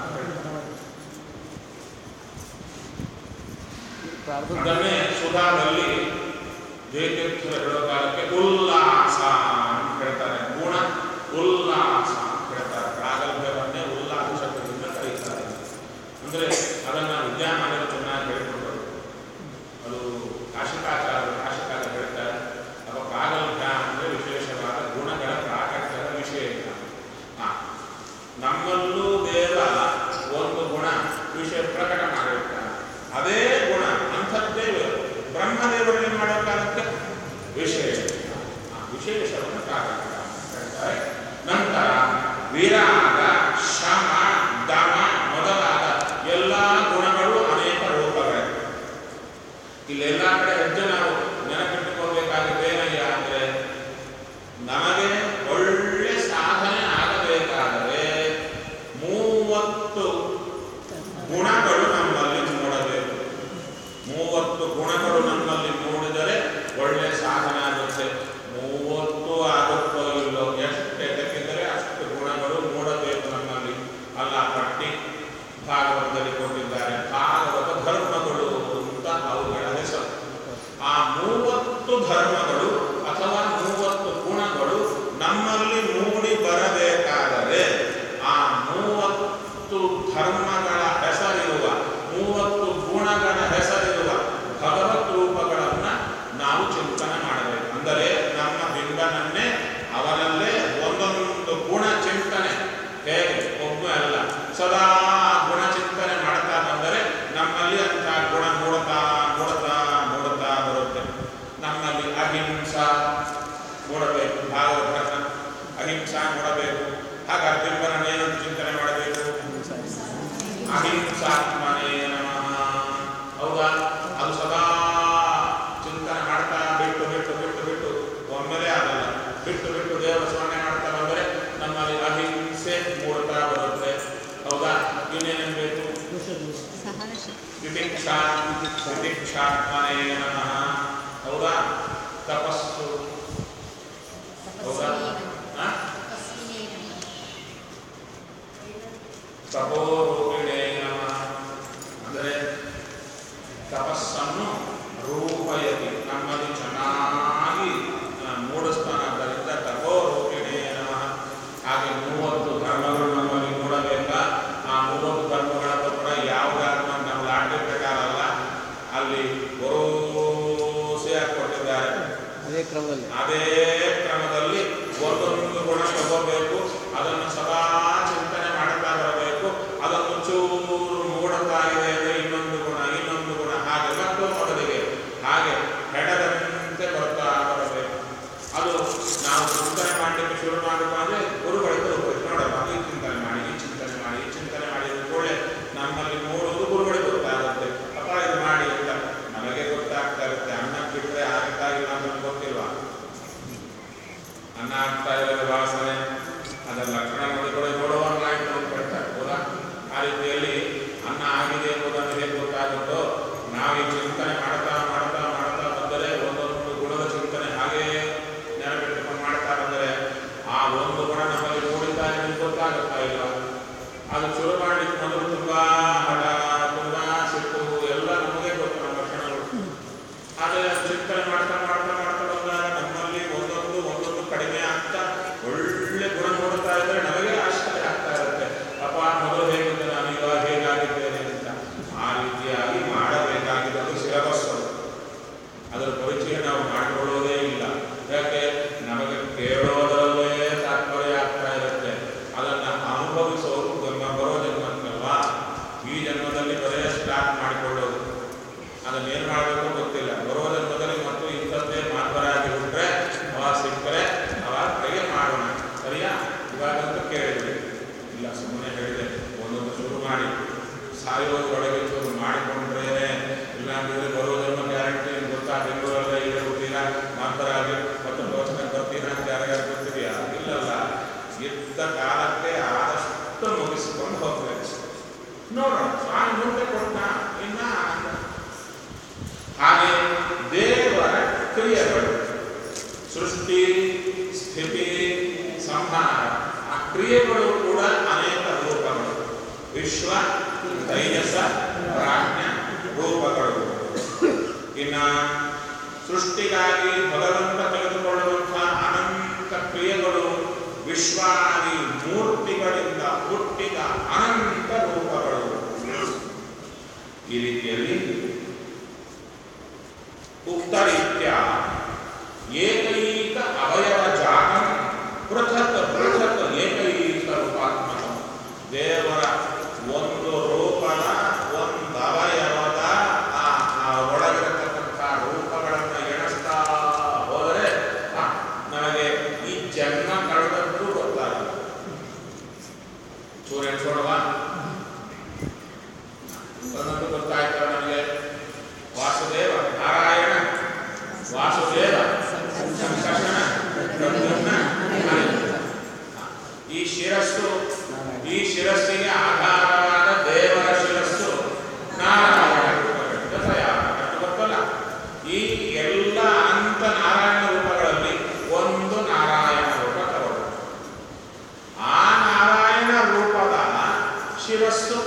ಪ್ರಾರಬ್ಧ
ಅದನ್ನೇ ಸುಧಾದಲ್ಲಿ ಜಯತೀರ್ಥರು ಹೇಳೋ ಕಾಲಕ್ಕೆ ಉಲ್ಲಾಸ ಅಂತ ಹೇಳ್ತಾರೆ ಗುಣ ಉಲ್ಲಾಸ ಅಂತ ಹೇಳ್ತಾರೆ ಪ್ರಾಗಲ್ಭ್ಯವನ್ನೇ ಉಲ್ಲಾಸ ಶಬ್ದದಿಂದ ಕರೀತಾರೆ ಅಂದ್ರೆ ಅದನ್ನ ವಿದ್ಯಾಮಾನ್ಯರು ಚೆನ್ನಾಗಿ ಹೇಳಿಕೊಟ್ಟರು ಅದು ಕಾಶಿಕಾಚಾರ್ಯರು ಕಾಶಿಕಾಲ ಹೇಳ್ತಾರೆ ಅವ ಪ್ರಾಗಲ್ಭ್ಯ ಅಂದ್ರೆ ವಿಶೇಷವಾದ ಗುಣಗಳ ಪ್ರಾಕಟ್ಯದ ವಿಶೇಷ ಹಾ ನಮ್ಮಲ್ಲೂ ದೇವ ಒಂದು ಗುಣ ವಿಷಯ ಪ್ರಕಟ ಮಾಡಿರ್ತಾನೆ ಅದೇ ಗುಣ ಅಂಥದ್ದೇ ಬ್ರಹ್ಮದೇವರಲ್ಲಿ ಮಾಡೋ ಕಾಲಕ್ಕೆ ವಿಶೇಷ ಆ ವಿಶೇಷವನ್ನು ಪ್ರಾರಂಭ ಹೇಳ್ತಾರೆ ನಂತರ ವಿರಾಗ ಶಮ ದಮ ಮೊದಲಾದ ಎಲ್ಲ ಗುಣಗಳು ಅನೇಕ ರೂಪಗಳೇ ಇಲ್ಲೆಲ್ಲ ಕಡೆ ಹೆಜ್ಜೆ ನಾವು ನೆನಪಿಟ್ಟುಕೋಬೇಕಾಗಿದೆ ಏನಯ್ಯ ಅಂದ್ರೆ ನಮಗೆ ಒಳ್ಳೆ ಸಾಧನೆ ಆಗಬೇಕಾದರೆ ಮೂವತ್ತು ಗುಣಗಳು ನಮ್ಮಲ್ಲಿ ಮೂಡಬೇಕು ಮೂವತ್ತು ಗುಣಗಳು ನಮ್ಮಲ್ಲಿ ಮೂಡಿದರೆ ಒಳ್ಳೆ ಸಾಧನೆ ಆಗುತ್ತೆ ಮೂವತ್ತು ಆಗುತ್ತೋ ಇಲ್ಲೋ ಎಷ್ಟು ಎದಕ್ಕಿದ್ದರೆ ಅಷ್ಟು ಗುಣಗಳು ಮೂಡಬೇಕು ನಮ್ಮಲ್ಲಿ ಅಲ್ಲ ಪಟ್ಟಿ ಭಾಗವತದಲ್ಲಿ ಕೊಟ್ಟಿದ್ದಾರೆ ಭಾಗವತ ಧರ್ಮಗಳು ಅಂತ ಅವುಗಳ ಹೆಸರು ಆ ಮೂವತ್ತು ಧರ್ಮಗಳು ಅಥವಾ ಮೂವತ್ತು ಗುಣಗಳು ನಮ್ಮಲ್ಲಿ ಮೂಡಿ ಬರಬೇಕಾದರೆ ಆ ಮೂವತ್ತು ಧರ್ಮಗಳ ಹೆಸರಿರುವ ಮೂವತ್ತು ಗುಣಗಳ ಹೆಸರಿರುವ ಭಗವತ್ ರೂಪಗಳನ್ನ ನಾವು ಚಿಂತನೆ ಮಾಡಬೇಕು ಅಂದರೆ ನಮ್ಮ ಬಿಂಬನನ್ನೇ ಅವನಲ್ಲೇ ಒಂದೊಂದು ಗುಣ ಚಿಂತನೆ ಹೇಗೆ ಒಬ್ಬ ಅಲ್ಲ ಸದಾ ಗುಣ ಚಿಂತನೆ ಮಾಡ್ತಾ ಬಂದರೆ ನಮ್ಮಲ್ಲಿ ಅಂತ ಗುಣ ಮೂಡ್ತಾ ಮೂಡ್ತಾ ಮೂಡ್ತಾ ಬರುತ್ತೆ ನಮ್ಮಲ್ಲಿ ಅಹಿಂಸಾ ಮೂಡಬೇಕು ಭಾಗವತ ಅಹಿಂಸಾ ಮೂಡಬೇಕು ಹಾಗಾಗಿ ಬಿಂಬನನ್ನೇನಂತ ಚಿಂತನೆ ಮಾಡಬೇಕು ಅಹಿಂಸಾತ್ಮನೇ ನಮಃ ಹೌದಾ ಅದು ಸದಾ ಚಿಂತನೆ ಮಾಡ್ತಾ ಬಿಟ್ಟು ಬಿಟ್ಟು ಬಿಟ್ಟು ಬಿಟ್ಟು ಒಮ್ಮೆಲೆ ಆಗಲ್ಲ ಬಿಟ್ಟು ಬಿಟ್ಟು ದೇವರ ಸ್ಮರಣೆ ಮಾಡ್ತಾ ಬಂದರೆ ನಮ್ಮಲ್ಲಿ ಅಹಿಂಸೆ ಮೂಡ್ತಾ ಬರುತ್ತೆ ಹೌದಾ ಇನ್ನೇನೇನು ಬೇಕು
ಸಹನ ಶಕ್ತಿ
ವಿಭಿಕ್ಷಾ ವಿಭಿಕ್ಷಾತ್ಮನೇ ನಮಃ ಹೌದಾ ತಪಸ್ಸು ಹೌದಾ ಆ? ತಪೋರೂಪಿಣೇ ನಮಃ ಅಂದರೆ ತಪಸ್ಸನ್ನು ರೂಪಯತಿ ನಮ್ಮಲ್ಲಿ ಚೆನ್ನಾಗಿ ಆ, ಮೂಡಿಸ್ತಾನಾದ್ದರಿಂದ ತಪೋರೂಪಿಣೇ ನಮಃ ಹಾಗೆ ಮೂವತ್ತು ಧರ್ಮಗಳು ನಮ್ಮಲ್ಲಿ ಮೂಡಬೇಕಾ ಆ ಮೂವತ್ತು ಧರ್ಮಗಳನ್ನು ಕೂಡ ಯಾವ ಧರ್ಮ ನಾವು ಲಾಟ್ರಿ ಪ್ರಕಾರ ಅಲ್ಲ ಅಲ್ಲಿ ಭರೋಸೆಯಾಗಿ ಕೊಟ್ಟಿದ್ದಾರೆ
ಅದೇ ಕ್ರಮದಲ್ಲಿ
ಅದೇ ಕ್ರಮದಲ್ಲಿ ಒಂದೊಂದು ಗುಣ ತಗೋಬೇಕು ಅದನ್ನು ಸದಾ ಚಿಂತನೆ ಮಾಡ್ತಾ ಬರಬೇಕು ಅದನ್ನು ಚೂರು ಮೂಡುತ್ತಾ ಇದೆ ಅಂದರೆ ಇನ್ನೊಂದು ಗುಣ ಇನ್ನೊಂದು ಗುಣ ಹಾಗೆ ಮತ್ತು ಮೊದಲಿಗೆ ಹಾಗೆ ಹೆಡದಂತೆ ಬರ್ತಾ ಬರಬೇಕು ಅದು ನಾವು ಚಿಂತನೆ ಮಾಡಲಿಕ್ಕೆ ಶುರು ಮಾಡಬೇಕಾದ್ರೆ ಗುರುಗಳಿಗೆ ಹೋಗ್ಬೇಕು ನೋಡಪ್ಪ ಈ ಚಿಂತನೆ ಮಾಡಿ ಈ ಚಿಂತನೆ ಮಾಡಿ ಈ ಚಿಂತನೆ ಮಾಡಿ ಕೂಡಲೇ ನಮ್ಮಲ್ಲಿ ಮೂಡುವುದು ಗುರುಗಳಿಗೆ ಗೊತ್ತಾಗುತ್ತೆ ಅಪ್ಪ ಇದು ಮಾಡಿ ಅಂತ ನಮಗೆ ಗೊತ್ತಾಗ್ತಾ ಇರುತ್ತೆ ಅನ್ನ ಬಿಟ್ಟರೆ ಆಗ್ತಾ ಇಲ್ಲ ಅಂತ ನಮ್ಗೆ ಗೊತ್ತಿಲ್ವಾ ಅನ್ನ ಆಗ್ತಾ ಇರೋದು ವಾಸನೆ ಅದರ ಲಕ್ಷಣ ನೋಡಿ ಕೂಡ ಚಿಂತನೆ ಮಾಡ್ತಾ ಮಾಡ್ತಾ ಮಾಡ್ತಾ ಬಂದಾಗ ನಮ್ಮಲ್ಲಿ ಒಂದೊಂದು ಒಂದೊಂದು ಕಡಿಮೆ ಆಗ್ತಾ ಒಳ್ಳೆ ಗುಣ ನೋಡ್ತಾ ಇದ್ರೆ ನಮಗೆ ಆಶ್ಚರ್ಯ ಆಗ್ತಾ ಇರುತ್ತೆ ಅಪ್ಪ ಮೊದಲು ಹೇಗಿದ್ದೆ ನಾನು ಇವಾಗ ಹೇಗಾಗಿದ್ದೇನೆ ಅಂತ ಆ ರೀತಿಯಾಗಿ ಮಾಡಬೇಕಾಗಿರೋದು ಸಿಲಬಸ್ ಅದು ಅದರ ಪರಿಚಯ ನಾವು ಮಾಡಿಕೊಳ್ಳೋದೇ ಇಲ್ಲ ಯಾಕೆ ನಮಗೆ ಕೇಳೋದರಲ್ಲೇ ತಾತ್ಪರ್ಯ ಆಗ್ತಾ ಇರುತ್ತೆ ಅದನ್ನು ಅನುಭವಿಸೋರು ನಮ್ಮ ಬರೋ ಜನ್ಮಕ್ಕಲ್ವಾ ಈ ಜನ್ಮದಲ್ಲಿ ಬರೇ ಸ್ಟಾರ್ಟ್ ಮಾಡಿಕೊಳ್ಳೋದು ಅದನ್ನೇನು ಮಾಡಬೇಕು ಗೊತ್ತಿಲ್ಲ ಬರೋ ಜನ್ಮದಲ್ಲಿ ಮತ್ತು ಇಂಥದ್ದೇ ಮಾತರಾಗಿ ಬಿಟ್ರೆ ಅವಾಗ ಸಿಕ್ಕರೆ ಅವಾಗ ಕೈಗೆ ಮಾಡೋಣ ಸರಿಯಾ ಇವಾಗಂತೂ ಕೇಳಿದ್ವಿ ಇಲ್ಲ ಸುಮ್ಮನೆ ಹೇಳಿದೆ ಒಂದೊಂದು ಶುರು ಮಾಡಿ ಸಾಯೋದ್ರೊಳಗೆ ಶುರು ಮಾಡಿಕೊಂಡ್ರೆ ಇಲ್ಲಾಂದ್ರೆ ಬರೋ ಜನ್ಮ ಗ್ಯಾರಂಟಿ ಗೊತ್ತಾ ಬೆಂಗಳೂರಲ್ಲೇ ಈಗ ಗೊತ್ತಿಲ್ಲ ಮಾತರಾಗಿ ಮತ್ತು ಪ್ರವಚನ ಬರ್ತೀರಾ ಅಂತ ಯಾರ್ಯಾರು ಗೊತ್ತಿದೆಯಾ ಇಲ್ಲಲ್ಲ ಇದ್ದ ಕಾಲಕ್ಕೆ ಆದಷ್ಟು ಮುಗಿಸಿಕೊಂಡು ಹೋಗ್ಬೇಕು ನೋಡೋಣ ಸ್ವಾಮಿ ಮುಂದೆ ಕೊಟ್ಟ ಇನ್ನ ಹಾಗೆ ದೇವರ ಕ್ರಿಯೆಗಳು ಸೃಷ್ಟಿ ಸ್ಥಿತಿ ಸಂಹಾರ ಆ ಕ್ರಿಯೆಗಳು ಕೂಡ ಅನೇಕ ರೂಪಗಳು ವಿಶ್ವ ತೈಜಸ ಪ್ರಾಜ್ಞ ರೂಪಗಳು ಇನ್ನ ಸೃಷ್ಟಿಗಾಗಿ ಭಗವಂತ ತೆಗೆದುಕೊಳ್ಳುವಂತಹ ಅನಂತ ಕ್ರಿಯೆಗಳು ವಿಶ್ವಾದಿ ಮೂರ್ತಿಗಳಿಂದ ಹುಟ್ಟಿದ ಅನಂತ ರೂಪಗಳು ಈ ರೀತಿಯಲ್ಲಿ ಉಕ್ತರೀತ್ಯ ಏಕೈಕ ಅವಯವ ಜಾತಂ ಪೃಥಕ್ ಪೃಥಕ್ ಏಕೈಕ ರೂಪಾತ್ಮಕ ದೇವರ ಒಂದು ರೂಪದ ಒಂದು ಅವಯವದ ಆ ಆ ಒಳಗಿರತಕ್ಕಂಥ ರೂಪಗಳನ್ನು ಎಣಿಸ್ತಾ ಹೋದರೆ ಆ, ನಮಗೆ ಈ ಜನ್ಮ ಕಳೆದದ್ದು ಗೊತ್ತಾಗಲ್ಲ ಚೂರು ಎಣಿಸೋಣವಾ ಒಂದೊಂದು ಗೊತ್ತಾಯ್ತು ನನಗೆ ವಾಸುದೇವ ನಾರಾಯಣ ವಾಸುದೇವ ಸಂಕರ್ಷಣ ಪ್ರದ್ಯುಮ್ನ ಅನಿರುದ್ಧ. ಈ ಶಿರಸ್ಸು ಈ ಶಿರಸ್ಸಿಗೆ ಆಧಾರವಾದ ದೇವರ ಶಿರಸ್ಸು ನಾರಾಯಣ ರೂಪಗಳು ದಶಯಾನ ಅಷ್ಟು ಗೊತ್ತಲ್ಲ ಈ ಎಲ್ಲ ಅನಂತ ನಾರಾಯಣ ರೂಪಗಳಲ್ಲಿ ಒಂದು ನಾರಾಯಣ ರೂಪ ತಗೊಳ್ಳಿ ಆ ನಾರಾಯಣ ರೂಪದ ಶಿರಸ್ಸು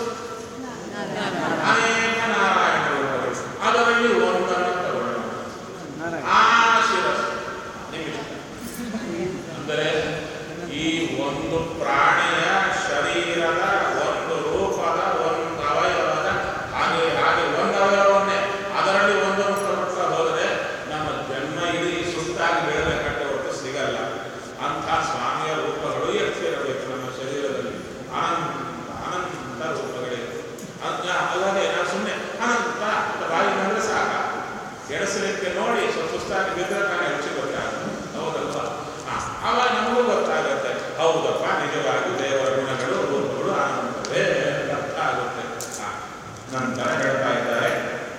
ಅನೇಕ ನಾರಾಯಣ ರೂಪಗಳು ಅದರಲ್ಲಿ ಒಂದನ್ನು ತಗೊಳ್ಳೋಣ
ನಾರಾಯಣ
ಆ ಶಿರಸ್ಸು ನಿಮಿಷ ಅಂದರೆ ಈ ಒಂದು ಪ್ರಾಣಿಯ ಶರೀರದ ಒಂದು ರೂಪದ ಒಂದು ಅವಯವದ ಹಾಗೆ ಹಾಗೆ ಒಂದು ಅವಯವನ್ನೇ ಅದರಲ್ಲಿ ಒಂದನ್ನು ತಗೊಳ್ತಾ ಹೋದರೆ ನಮ್ಮ ಜನ್ಮ ಇಡೀ ಸುತ್ತಾಗಿ ಬೀಳಬೇಕಂತ ಹೊರತು ಸಿಗಲ್ಲ ಅಂಥ ಸ್ವಾಮಿಯ ರೂಪಗಳು ಎಷ್ಟಿರಬೇಕು ನಮ್ಮ ಶರೀರದಲ್ಲಿ ಅನಂತ ಅನಂತ ರೂಪಗಳಿವೆ ಅದ್- ಅಲ್ಲದೆ ನಾವು ಸುಮ್ಮನೆ ಅನಂತ ಅಂತ ಬಾಯಿ ಮಾಡಿದ್ರೆ ಸಾಕ ಎಡಸಲಿಕ್ಕೆ ನೋಡಿ ಸ್ವಲ್ಪ ಸುಸ್ತಾಗಿ ಬಿದ್ದರೆ ತಾನೇ ರುಚಿ ಗೊತ್ತಾಗುತ್ತೆ ಹೌದಲ್ವಾ ಹಾ, ಆವಾಗ ನಮಗೂ ಗೊತ್ತಾಗುತ್ತೆ ಹೌದಪ್ಪ ನಿಜವಾಗಿ ದೇವರ ಗುಣಗಳು ರೂಪಗಳು ಅನಂತವೇ ಅಂತ ಅರ್ಥ ಆಗುತ್ತೆ ಹಾ, ನಂತರ ಹೇಳ್ತಾ ಇದ್ದಾರೆ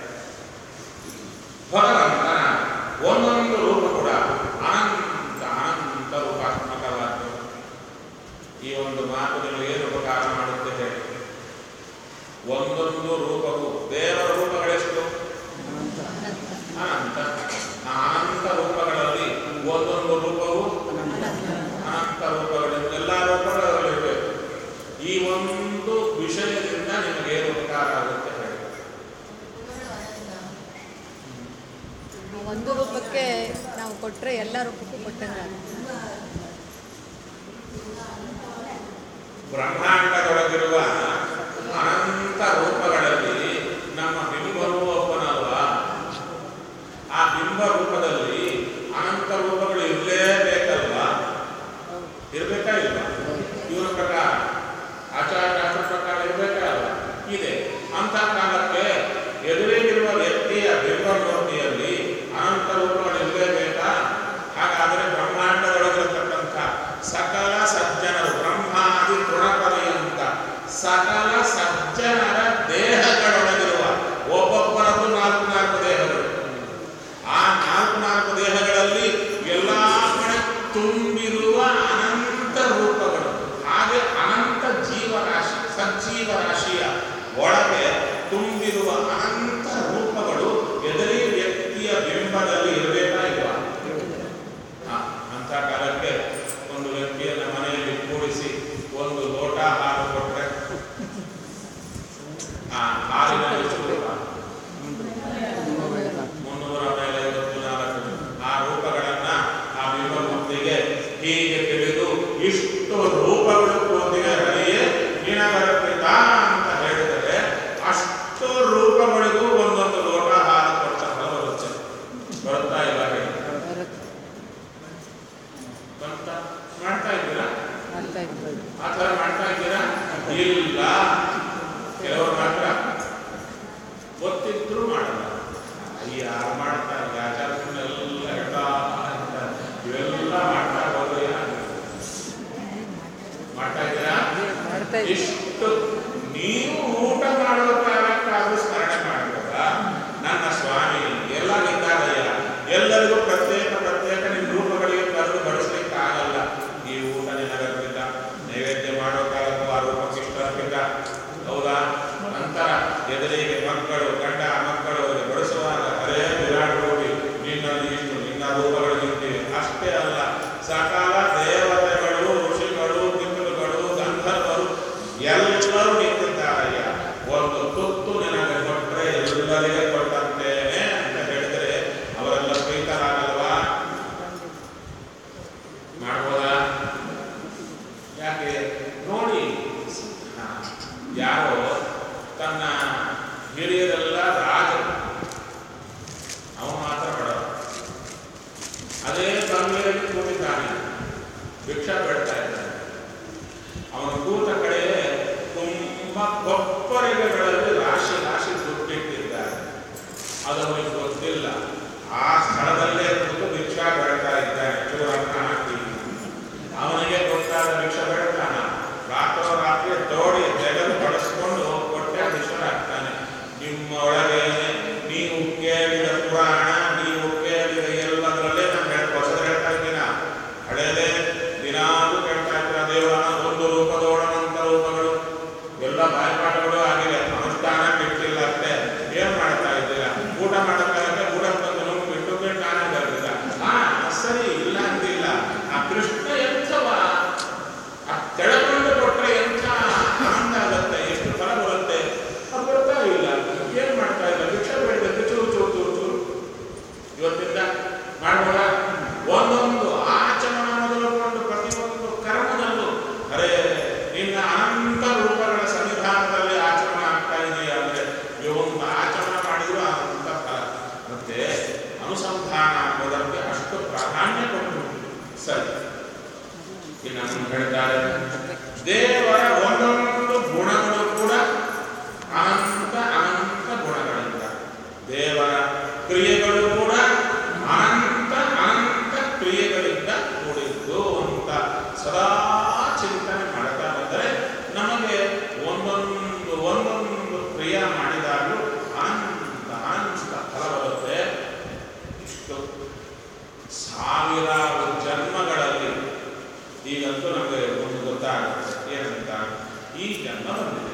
ಭಗವಂತನ ಒಂದೊಂದು ರೂಪ ಕೂಡ ಅನಂತ ಅನಂತ ರೂಪಾತ್ಮಕವಾದ್ದು ಈ ಒಂದು ಮಾತು ನಿಮಗೆ ಏನು ಉಪಕಾರ ಮಾಡುತ್ತೆ ಹೇಳಿ ಒಂದೊಂದು ರೂಪವು ದೇವರ ರೂಪಗಳೆಷ್ಟು
ಅನಂತ
ಅನಂತ ಆ ಅನಂತ ರೂಪಗಳಲ್ಲಿ ಒಂದೊಂದು ರೂಪವು ಅನಂತ ರೂಪಗಳಿಂದ ಎಲ್ಲ ರೂಪಗಳಲ್ಲಿರಬೇಕು ಈ ಒಂದು ವಿಷಯದಿಂದ ನಿಮಗೆ ಏನು ಉಪಕಾರ ಆಗುತ್ತೆ ಹೇಳಿ
ಒಂದು ರೂಪಕ್ಕೆ ನಾವು ಕೊಟ್ಟರೆ ಎಲ್ಲ ರೂಪಕ್ಕೂ ಕೊಟ್ಟಂಗೆ
ಬ್ರಹ್ಮಾಂಡದೊಳಗಿರುವ ಅನಂತ ರೂಪಗಳಲ್ಲಿ ನಮ್ಮ ಬಿಂಬರು ಒಬ್ಬನಲ್ವಾ ಆ ಬಿಂಬ ರೂಪದಲ್ಲಿ ಅನಂತ ರೂಪಗಳು ಇರಲೇಬೇಕಲ್ವಾ ಇರ್ಬೇಕಾ ಇಲ್ವಾ ಇವರ ಪ್ರಕಾರ ಆಚಾರಶಾಸ್ತ್ರ ಪ್ರಕಾರ ಇರಬೇಕಾ ಅಲ್ವಾ ಇದೆ ಅಂತ ಕಾಲಕ್ಕೆ ಎದುರಿಗಿರುವ ವ್ಯಕ್ತಿಯ ಬಿಂಬಮೂರ್ತಿಯಲ್ಲಿ ಅನಂತ ರೂಪಗಳು ಇರಲೇಬೇಕಾ ಹಾಗಾದರೆ ಬ್ರಹ್ಮಾಂಡದೊಳಗಿರತಕ್ಕಂಥ ಸಕಲ ಸಜ್ಜನರು ಬ್ರಹ್ಮಾದಿ ತೃಣಪರ್ಯಂತ ಸಕಲ ಸಜ್ಜನರ ದೇಹಗಳೊಳಗಿರುವ ಒಬ್ಬೊಬ್ಬರದ್ದು ನಾಲ್ಕು ನಾಲ್ಕು ದೇಹಗಳು ಆ ನಾಲ್ಕು ನಾಲ್ಕು ದೇಹಗಳಲ್ಲಿ ಎಲ್ಲ ಇಲ್ಲ ಕೆಲವರು ಮಾತ್ರ ಗೊತ್ತಿದ್ರು ಮಾಡಲ್ಲ ಅಯ್ಯ ಯಾರು ಮಾಡ್ತಾರೆ ಆಚಾರ್ಯನೆಲ್ಲ ಹೇಳ್ತಾ ಇರ್ತಾರೆ. ಇವೆಲ್ಲ ಮಾಡ್ತಾ ಹೋದ್ರೆ ಮಾಡ್ತಾ ಇದ್ದೀರಾ
ಮಾಡ್ತಾ ಇದ್ದೀವಿ
ಇಷ್ಟು ನೀವು ಊಟ ಮಾಡೋ ಕಾಲಕ್ಕಾದ್ರೂ ಸ್ಮರಣೆ ಮಾಡಬೇಕ ನನ್ನ ಸ್ವಾಮಿ ಎಲ್ಲ ಇದ್ದಾರಯ್ಯ ಎಲ್ಲರಿಗೂ ಪ್ರತ್ಯೇಕ ಪ್ರತ್ಯೇಕ ನಿಮ್ಮ ರೂಪಗಳಿಗೆ ಕರೆದು ಬಡಿಸ್ಲಿಕ್ಕೆ ಆಗಲ್ಲ ಈ ಊಟ ನಿನಗರ್ಪಿತ ನೈವೇದ್ಯ ಮಾಡೋ ಕಾಲಕ್ಕೂ ಆ ರೂಪಕ್ಕೆ ಇಷ್ಟ ಅರ್ಪಿತ ಹೌದಾ ನಂತರ ಎದುರಿಗೆ ಮಕ್ಕಳು ಗಂಡ ಮಕ್ಕಳು ಅವರಿಗೆ ಬಡಿಸುವಾಗ ಅರೇ ವಿರಾಟ್ ರೂಪಿ ನಿನ್ನಲ್ಲಿ ಇಷ್ಟು ನಿನ್ನ ರೂಪಗಳು ನಿಂತಿವೆ ಅಷ್ಟೇ ಅಲ್ಲ ಸಕಲ ದೇವತೆಗಳು ಋಷಿಗಳು ಪಿತೃಗಳು ಗಂಧರ್ವರು ಎಲ್ಲರೂ ನಿಂತಿದ್ದಾರಯ್ಯ ಒಂದು ತುತ್ತು ನಿನಗೆ ಕೊಟ್ಟರೆ ಎಲ್ಲರಿಗೆ ಕೊಟ್ಟಂತೇನೆ ಅಂತ ಹೇಳಿದರೆ ಅವರೆಲ್ಲ ಪ್ರೀತರಾಗಲ್ವಾ ಮಾಡ್ಬೋದಾ ಯಾಕೆ ನೋಡಿ ಹಾ, ಯಾರೋ ತನ್ನ ಹಿರಿಯರೆಲ್ಲ ರಾಜರು ಅವನು ಮಾತ್ರ ಬಡವ ಅದೇ ಬಂಗಲೆಯಲ್ಲಿ ಕೂತಿದ್ದಾನೆ ಭಿಕ್ಷಾ ಬೇಡ್ತಾ ಇದ್ದಾನೆ ಅವನು ಕೂತ ಕಡೆ ತುಂಬಾ ಕೊಪ್ಪರಿಗೆಗಳಲ್ಲಿ ರಾಶಿ ರಾಶಿ ದುಡ್ಡಿಟ್ಟಿದ್ದಾರೆ ಅದು ಅವನಿಗೆ ಗೊತ್ತಿಲ್ಲ ಆ ಸ್ಥಳದಲ್ಲೇ ಕೂತು ಭಿಕ್ಷಾ ಬೇಡ್ತಾ ಇದ್ದಾನೆ ಚೂರನ್ನ ಹಾಕಿ ಅವನಿಗೆ ಗೊತ್ತಾದ ಭಿಕ್ಷಾ ಬೇಡ್ತಾನ ರಾತ್ರೋರಾತ್ರಿ ತೋಡಿ ತೆಗೆದು ಬಳಸ್ಕೊಂಡು ಹೋಗಿ ಕೊಟ್ಟೆ ವಿಶ್ವರಾಗ್ತಾನೆ ನಿಮ್ಮ ಒಳಗೆ ನೀವು ಕೇಳಿದ ಪುರಾಣ ನೀವು ಕೇಳಿದ ಎಲ್ಲದರಲ್ಲೇ ನಾನು ಹೇಳ್ತಾ ಹೊಸದು ಹೇಳ್ತಾ ಇದ್ದೀನ ಹಳೇದೇ ದಿನಾಲೂ ಕೇಳ್ತಾ ಇದ್ದೀರ ದೇವರ ಒಂದು ರೂಪದೋಡನಂತ ರೂಪಗಳು ಎಲ್ಲ ಬಾಯ್ಪಾಠಗಳು ಆಗಿದೆ ಅನುಷ್ಠಾನ ಬಿಟ್ಟಿಲ್ಲ ಅಷ್ಟೇ ಏನ್ ಮಾಡ್ತಾ ಇದ್ದೀರಾ ಊಟ ಮಾಡೋಕ್ಕಾಗತ್ತೆ ಊಟ ಬಂದು ನುಂಗ್ ಬಿಟ್ಟು ಬಿಟ್ಟು ನಾನೇ ಬರ್ತಿದ್ದ ಹಾ ಸರಿ ಇಲ್ಲ ಅಂತಿಲ್ಲ ಆ ಕೃಷ್ಣ ಎಂಥವ ಆ ಕೆಳಗೊಂಡು ಕೊಟ್ರೆ ಎಂಥ ಆನಂದ ಆಗುತ್ತೆ ಎಷ್ಟು ಫಲ ಬರುತ್ತೆ ಅದು ಬರ್ತಾ ಇಲ್ಲ ಏನ್ ಮಾಡ್ತಾ ಇಲ್ಲ ಭಿಕ್ಷೆ ಬೇಡಬೇಕು ಚೂರು ಚೂರು ಚೂರು ಚೂರು ಇವತ್ತಿಂದ ಮಾಡೋಣ ಒಂದೊಂದು ಆಚರಣ ಮೊದಲುಕೊಂಡು ಪ್ರತಿಯೊಂದು ಕರ್ಮದಲ್ಲೂ ಅರೆ ನಿನ್ನ ಅನಂತ ರೂಪಗಳ ಸನ್ನಿಧಾನದಲ್ಲಿ ಆಚರಣೆ ಆಗ್ತಾ ಇದೆಯಾ ಅಂದ್ರೆ ಇವೊಂದು ಆಚರಣೆ ಮಾಡಿದ್ರು ಅನಂತ ಫಲ ಮತ್ತೆ ಅನುಸಂಧಾನ ಅನ್ನೋದಕ್ಕೆ ಅಷ್ಟು ಪ್ರಾಧಾನ್ಯ ಕೊಟ್ಟು ಸರಿ ಇನ್ನು ಮುಂದೆ ಹೇಳ್ತಾರೆ ದೇವರ ಒಂದೊಂದು ಗುಣಗಳು ಕೂಡ ಅನಂತ ಅನಂತ ಗುಣಗಳಿಂದ ದೇವರ ಕ್ರಿಯೆಗಳು ಕೂಡ ಅನಂತ ಅನಂತ ಕ್ರಿಯೆಗಳಿಂದ ಕೂಡಿದ್ದು ಅಂತ ಸದಾ ಚಿಂತನೆ ಮಾಡ್ತಾ ಬಂದರೆ ನಮಗೆ ಒಂದೊಂದು ಒಂದೊಂದು ಕ್ರಿಯೆ ಮಾಡಿದಾಗಲೂ ಅನಂತ ಅನಂತ ಫಲ ಬರುತ್ತೆ ಇಷ್ಟು ಸಾವಿರಾರು ಜನ್ಮಗಳಲ್ಲಿ ಈಗಂತೂ ನಮಗೆ ಒಂದು ಗೊತ್ತಾಗುತ್ತೆ ಏನಂತ ಈ ಜನ್ಮ ಬಂದಿದೆ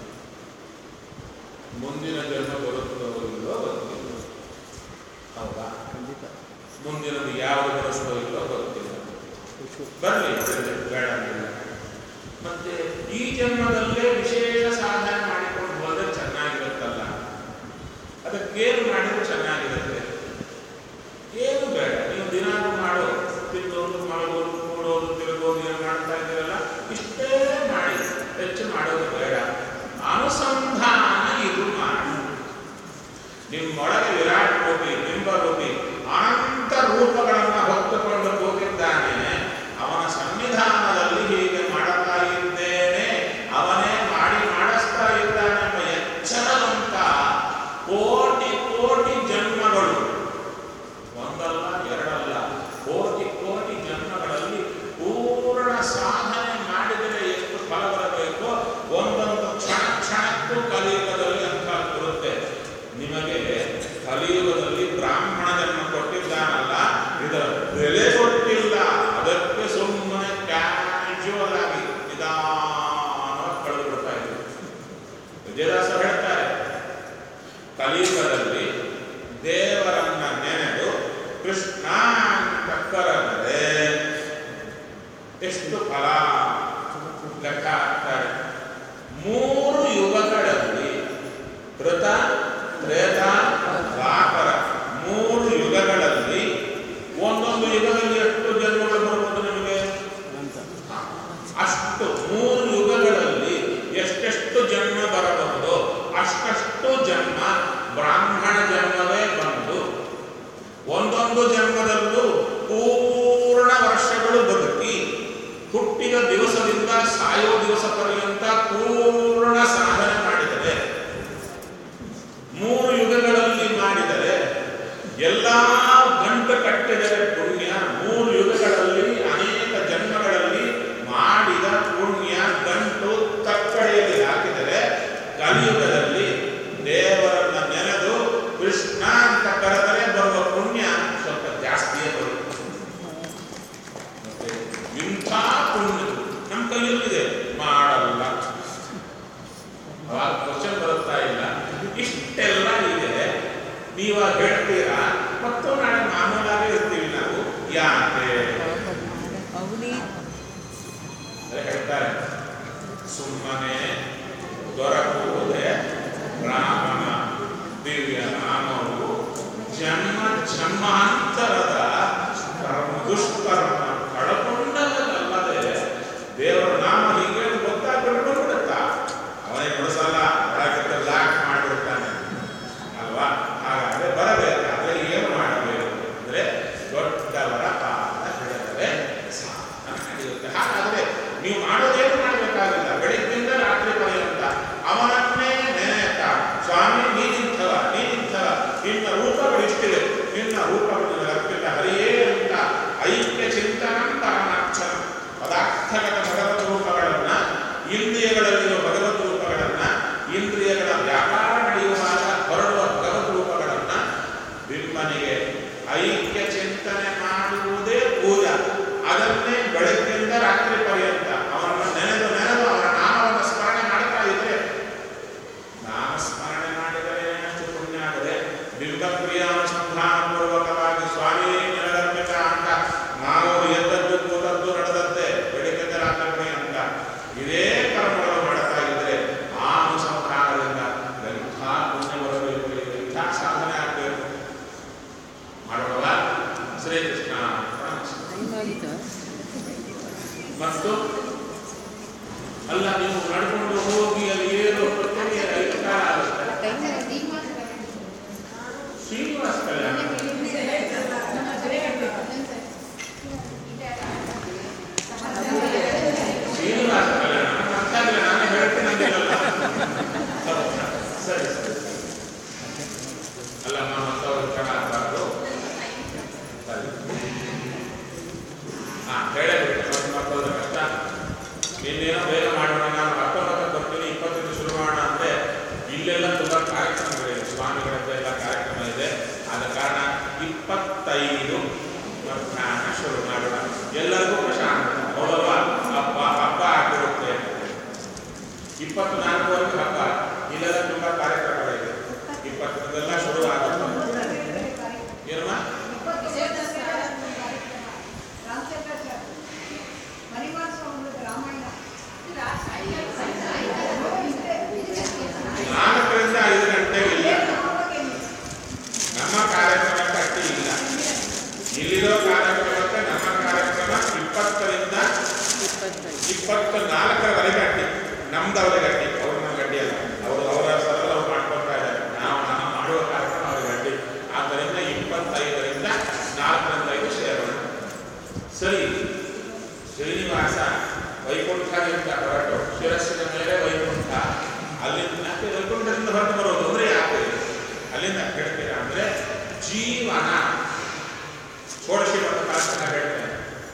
ಮುಂದಿನ ಜನ್ಮ ಬರುತ್ತೋ ಇಲ್ಲೋ ಗೊತ್ತಿಲ್ಲ ಹೌದಾ
ಖಂಡಿತ
ಮುಂದಿನದು ಯಾವುದು ಬರುತ್ತೋ ಇಲ್ಲೋ ಗೊತ್ತಿಲ್ಲ ಬರಲಿ ಬೇಡ ಅಂದಿಲ್ಲ. ಮತ್ತೆ ಈ ಜನ್ಮದಲ್ಲೇ ವಿಶೇಷ ಸಾಧನೆ ಮಾಡಿಕೊಂಡು ಹೋದ್ರೆ ಚೆನ್ನಾಗಿರುತ್ತಲ್ಲ ಅದಕ್ಕೇನು ಮಾಡಿದ್ರೆ ಚೆನ್ನಾಗಿರುತ್ತೆ ಏನು ಬೇಡ ನೀವು ದಿನಾಲು ಮಾಡೋ ತಿನ್ನೋದು ಮಾಡೋದು ಕೂಡೋದು ತಿರುಗೋದು ಏನು ಮಾಡ್ತಾ ಇದ್ದೀರಲ್ಲ ಇಷ್ಟೇ ಮಾಡಿ ಹೆಚ್ಚು ಮಾಡೋದು ಬೇಡ ಅನುಸಂಧಾನ ಇದು ಮಾಡಿ ನಿಮ್ಮೊಳಗೆ ವಿರಾಟ್ ರೂಪಿ ಬಿಂಬ ರೂಪಿ ಅನಂತ ರೂಪಗಳನ್ನು ಹೊತ್ತುಕೊಂಡು ಕೂತಿದ್ದಾನೆ ಅವನ ಸನ್ನಿಧಾನದಲ್ಲಿ ಹೀಗೆ ಮಾಡುತ್ತಾ ಇದ್ದೇನೆ ಅವನೇ ಮಾಡಿ ಮಾಡಿಸ್ತಾ ಇದ್ದಾನೆ ಎಂಬ ಎಚ್ಚರವಂತ ಕೋಟಿ ಕೋಟಿ ಜನ್ಮಗಳು ಒಂದಲ್ಲ ಎರಡಲ್ಲ ಕೋಟಿ ಕೋಟಿ ಜನ್ಮಗಳಲ್ಲಿ ಪೂರ್ಣ ಸಾಧನೆ ಮಾಡಿದರೆ ಎಷ್ಟು ಫಲ ಬರಬೇಕೋ ಒಂದೊಂದು ಕ್ಷಣ ಕ್ಷಣಕ್ಕೂ ಕಲಿಯುಗದಲ್ಲಿ ಅಂತ ಬರುತ್ತೆ ನಿಮಗೆ ಕಲಿಯುಗದಲ್ಲಿ ಬ್ರಾಹ್ಮಣ ಜನ್ಮ ಕೊಟ್ಟಿದ್ದಾನಲ್ಲ ಇದರ ಬೆಲೆ ಕೊಟ್ಟಿಲ್ಲ ಅದಕ್ಕೆ ಸುಮ್ಮನೆ ಕ್ಯಾಶುವಲ್ ಆಗಿ ನಿಧಾನವಾಗಿ ಕಳೆದು ಬಿಡ್ತಾ ಇದ್ದೀವಿ ವಿಜಯದಾಸ ಹೇಳ್ತಾರೆ ಕಲಿಯುಗದಲ್ಲಿ ದೇವರನ್ನ ನೆನೆದು ಕೃಷ್ಣ ಅಂತ ಕರೆದರೆ ಎಷ್ಟು ಫಲ ಲೆಕ್ಕ ಹಾಕ್ತಾರೆ ಮೂರು ಯುಗಗಳಲ್ಲಿ ಕೃತ ತ್ರೇತ ದ್ವಾಪರ ಮೂರು ಯುಗಗಳಲ್ಲಿ ಒಂದೊಂದು ಯುಗದಲ್ಲಿ ಎಷ್ಟು ಜನ್ಮಗಳು ಬರ್ಬೋದು ನಿಮಗೆ
ಅನಂತ
ಅಷ್ಟು ಮೂರು ಯುಗಗಳಲ್ಲಿ ಎಷ್ಟೆಷ್ಟು ಜನ್ಮ ಬರಬಹುದು ಅಷ್ಟಷ್ಟು ಜನ್ಮ ಬ್ರಾಹ್ಮಣ ಜನ್ಮವೇ ಬಂದು ಒಂದೊಂದು ಜನ್ಮದಲ್ಲೂ ಪೂರ್ಣ ವರ್ಷಗಳು ಬದುಕಿ ಹುಟ್ಟಿದ ದಿವಸದಿಂದ ಸಾಯೋ ದಿವಸ ಪರ್ಯಂತ ಪೂರ್ಣ ನೀವು ಅದು ಹೇಳ್ತೀರಾ ಮತ್ತು ನಾಳೆ ಮಾಮೂಲಾಗಿ ಇರ್ತೀವಿ ನಾವು ಯಾಕೆ
ಅವನಿ
ಅಂತ ಹೇಳ್ತಾರೆ ಸುಮ್ಮನೆ ದೊರಕುವುದೇ ರಾಮನ ದಿವ್ಯ ನಾಮವು ಜನ್ಮ ಜನ್ಮಾಂತರದ ಕರ್ಮ ದುಷ್ಕರ್ಮ ಕಳಕೊಂಡಲ್ಲದೆ ದೇವರ ನಾಮ ಹೀಗೆ ಗೊತ್ತಾಗ್ಬಿಟ್ಟು ಬಿಡುತ್ತಾ ಅವನೇ ನುಡಿಸಲ್ಲ ಒಳಗಿದ್ದ ಲಾಕ್ ಮಾಡಿಬಿಡ್ತಾನೆ ಅಲ್ವಾ ಹಾಗಾದ್ರೆ ಬರಬೇಕಾದ್ರೆ ಏನು ಮಾಡಬೇಕು ಅಂದ್ರೆ ದೊಡ್ಡವರ ಪಾದ ಹಿಡಿದರೆ ಸಾಧನ ನಡೆಯುತ್ತೆ ಹಾಗಾದ್ರೆ ನೀವು ಮಾಡೋದೇನು ಮಾಡಬೇಕಾಗಿಲ್ಲ ಬೆಳಿಗ್ಗೆಯಿಂದ ರಾತ್ರಿ ಪರ್ಯಂತ ಅವನನ್ನೇ ನೆನೆಯುತ್ತ ಸ್ವಾಮಿ ನೀನಿಂಥವ ನೀನಿಂಥವ ನಿನ್ನ ರೂಪಗಳು ಇಷ್ಟಿವೆ ನಿನ್ನ ರೂಪಗಳು ಅರ್ಪಿತ ಹರಿಯೇ ಅಂತ ಐಕ್ಯ ಚಿಂತನ ಪರಮಾಕ್ಷರ ಪದಾರ್ಥಗತ ಭಗವತ್ ರೂಪಗಳನ್ನ ಇಂದ್ರಿಯಗಳಲ್ಲಿರುವ ಭಗವತ್ ರೂಪಗಳನ್ನ ಇಂದ್ರಿಯಗಳ ವ್ಯಾಪಾರ ನಡೆಯುವಾಗ ಹೊರಡುವ ಭಗವತ್ ರೂಪಗಳನ್ನ ಬಿಂಬನಿಗೆ ಐಕ್ಯ ಚಿಂತನೆ ಮಾಡುವುದೇ ಪೂಜಾ ಅದನ್ನೇ ಬೆಳಗ್ಗಿಂದ ರಾತ್ರಿ ಪರ್ಯಂತ ಅವನನ್ನು ನೆನೆದು ನೆನೆದು ಅವನ ನಾಮವನ್ನು ಸ್ಮರಣೆ ಮಾಡ್ತಾ ಇದ್ರೆ ನಾಮ ಸ್ಮರಣೆ ಮಾಡಿದರೆ ಅಷ್ಟು ಪುಣ್ಯ ಆಗದೆ ಬಿಂಬಕ್ರಿಯಾನುಸಂಧಾನ ಪೂರ್ವಕವಾಗಿ ಸ್ವಾಮಿ ನಿರರ್ಪಿತ ಅಂತ ನಾವು ಎದ್ದದ್ದು ಕೂತದ್ದು ನಡೆದದ್ದೇ ಬೆಳಿಗ್ಗೆಯಿಂದ ರಾತ್ರಿ ಪರ್ಯಂತ ಇದೇ ಕರ್ಮಗಳು ಮಾಡ್ತಾ ಇದ್ರೆ ಆ ಅನುಸಂಧಾನದಿಂದ ಎಂಥ ಪುಣ್ಯ ಬರಬೇಕು ಎಂಥ ಸಾಧನೆ ಆಗಬೇಕು ಮಾಡೋಣ ಶ್ರೀಕೃಷ್ಣ
ಐದಾಯ್ತು
ಮತ್ತು ಅಲ್ಲ ನೀವು ನಡ್ಕೊಂಡು ಹೋಗಿ ಅಲ್ಲಿ ಏನು ಪ್ರತಿನಿತ್ಯ ಐದು ಕಾಲ ಆಗುತ್ತೆ ಶ್ರೀನಿವಾಸ ಕಲ್ಯಾಣ ಶ್ರೀನಿವಾಸ ಕಲ್ಯಾಣ ಅರ್ಥ ಆಗಿಲ್ಲ ನಾನೇ ಹೇಳ್ತೀನಿ ಅಂದಿಲ್ಲಲ್ಲ ಹೌದಾ? ಸರಿ ಸರಿ ಅಲ್ಲ ಮತ್ತವರು ಕಣ ಆಗಬಾರ್ದು ಸರಿ ಹಾ ಹೇಳಬೇಕು ಮತ್ತೆ ಮತ್ತೊಂದು ಕಷ್ಟ ಇನ್ನೇನೋ ಬೇಗ ಮಾಡೋಣ ನಾನು ಹತ್ತೊಂಬತ್ತು ಬರ್ತೀನಿ ಇಪ್ಪತ್ತೈದು ಶುರು ಮಾಡೋಣ ಅಂದ್ರೆ ಇಲ್ಲೆಲ್ಲ ತುಂಬಾ ಕಾರ್ಯಕ್ರಮಗಳಿವೆ ಸ್ವಾಮಿಗಳದ್ದು ಎಲ್ಲ ಕಾರ್ಯಕ್ರಮ ಇದೆ ಆದ ಕಾರಣ ಇಪ್ಪತ್ತೈದು ಮಧ್ಯಾಹ್ನ ಶುರು ಮಾಡೋಣ ಎಲ್ಲರಿಗೂ ಪ್ರಶಾಂತ ಹೌದಲ್ವಾ ಹಬ್ಬ ಹಬ್ಬ ಆಗಿರುತ್ತೆ ಇಪ್ಪತ್ನಾಲ್ಕುವರೆಗೂ ಹಬ್ಬ ಇಲ್ಲೆಲ್ಲ ತುಂಬಾ ಕಾರ್ಯಕ್ರಮಗಳಿದೆ ಇಪ್ಪತ್ತೊಂದೆಲ್ಲ ಶುರು ಆಗುತ್ತೆ ಏನಮ್ಮ ನಾಲ್ಕರಿಂದ ಐದು ಗಂಟೆಗೆ ಇಲ್ಲ ನಮ್ಮ ಕಾರ್ಯಕ್ರಮಕ್ಕೆ ಅಡ್ಡಿ ಇಲ್ಲ ಇಲ್ಲಿರೋ ಕಾರ್ಯಕ್ರಮಕ್ಕೆ ನಮ್ಮ ಕಾರ್ಯಕ್ರಮ ಇಪ್ಪತ್ತರಿಂದ
ಇಪ್ಪತ್ತೈದು
ಇಪ್ಪತ್ತ ನಾಲ್ಕರವರೆಗೆ ಅಡ್ಡಿ ನಮ್ದವರೆಗೆ ಅಡ್ಡಿ ಅವ್ರು ನಮ್ಗೆ ಅಡ್ಡಿ ಅಲ್ಲ ಅವರು ಅವರ ಸರಳ ಅವ್ರು ಮಾಡ್ಕೊಳ್ತಾ ಇದ್ದಾರೆ ನಾವು ನಮ್ಮ ಮಾಡುವ ಕಾರ್ಯಕ್ರಮ ಅವ್ರಿಗೆ ಅಡ್ಡಿ ಆದ್ದರಿಂದ ಇಪ್ಪತ್ತೈದರಿಂದ ನಾಲ್ಕರಿಂದ ಐದು ಸೇರೋಣ ಸರಿ ಶ್ರೀನಿವಾಸ ವೈಕುಂಠದಿಂದ ಹೊರಟು ಶಿರಸ್ಸಿನ ಮೇಲೆ ವೈಕುಂಠ ಅಲ್ಲಿಂದ ಯಾಕೆ ವೈಕುಂಠದಿಂದ ಹೊರಟು ಬರೋದು ಅಂದ್ರೆ ಯಾಕೆ ಅಲ್ಲಿಂದ ಹೇಳ್ತೀರಾ ಅಂದ್ರೆ ಜೀವನ ಷೋಡಶಿ ಮತ್ತು ಶಾಸ್ತ್ರ ಹೇಳ್ತೇನೆ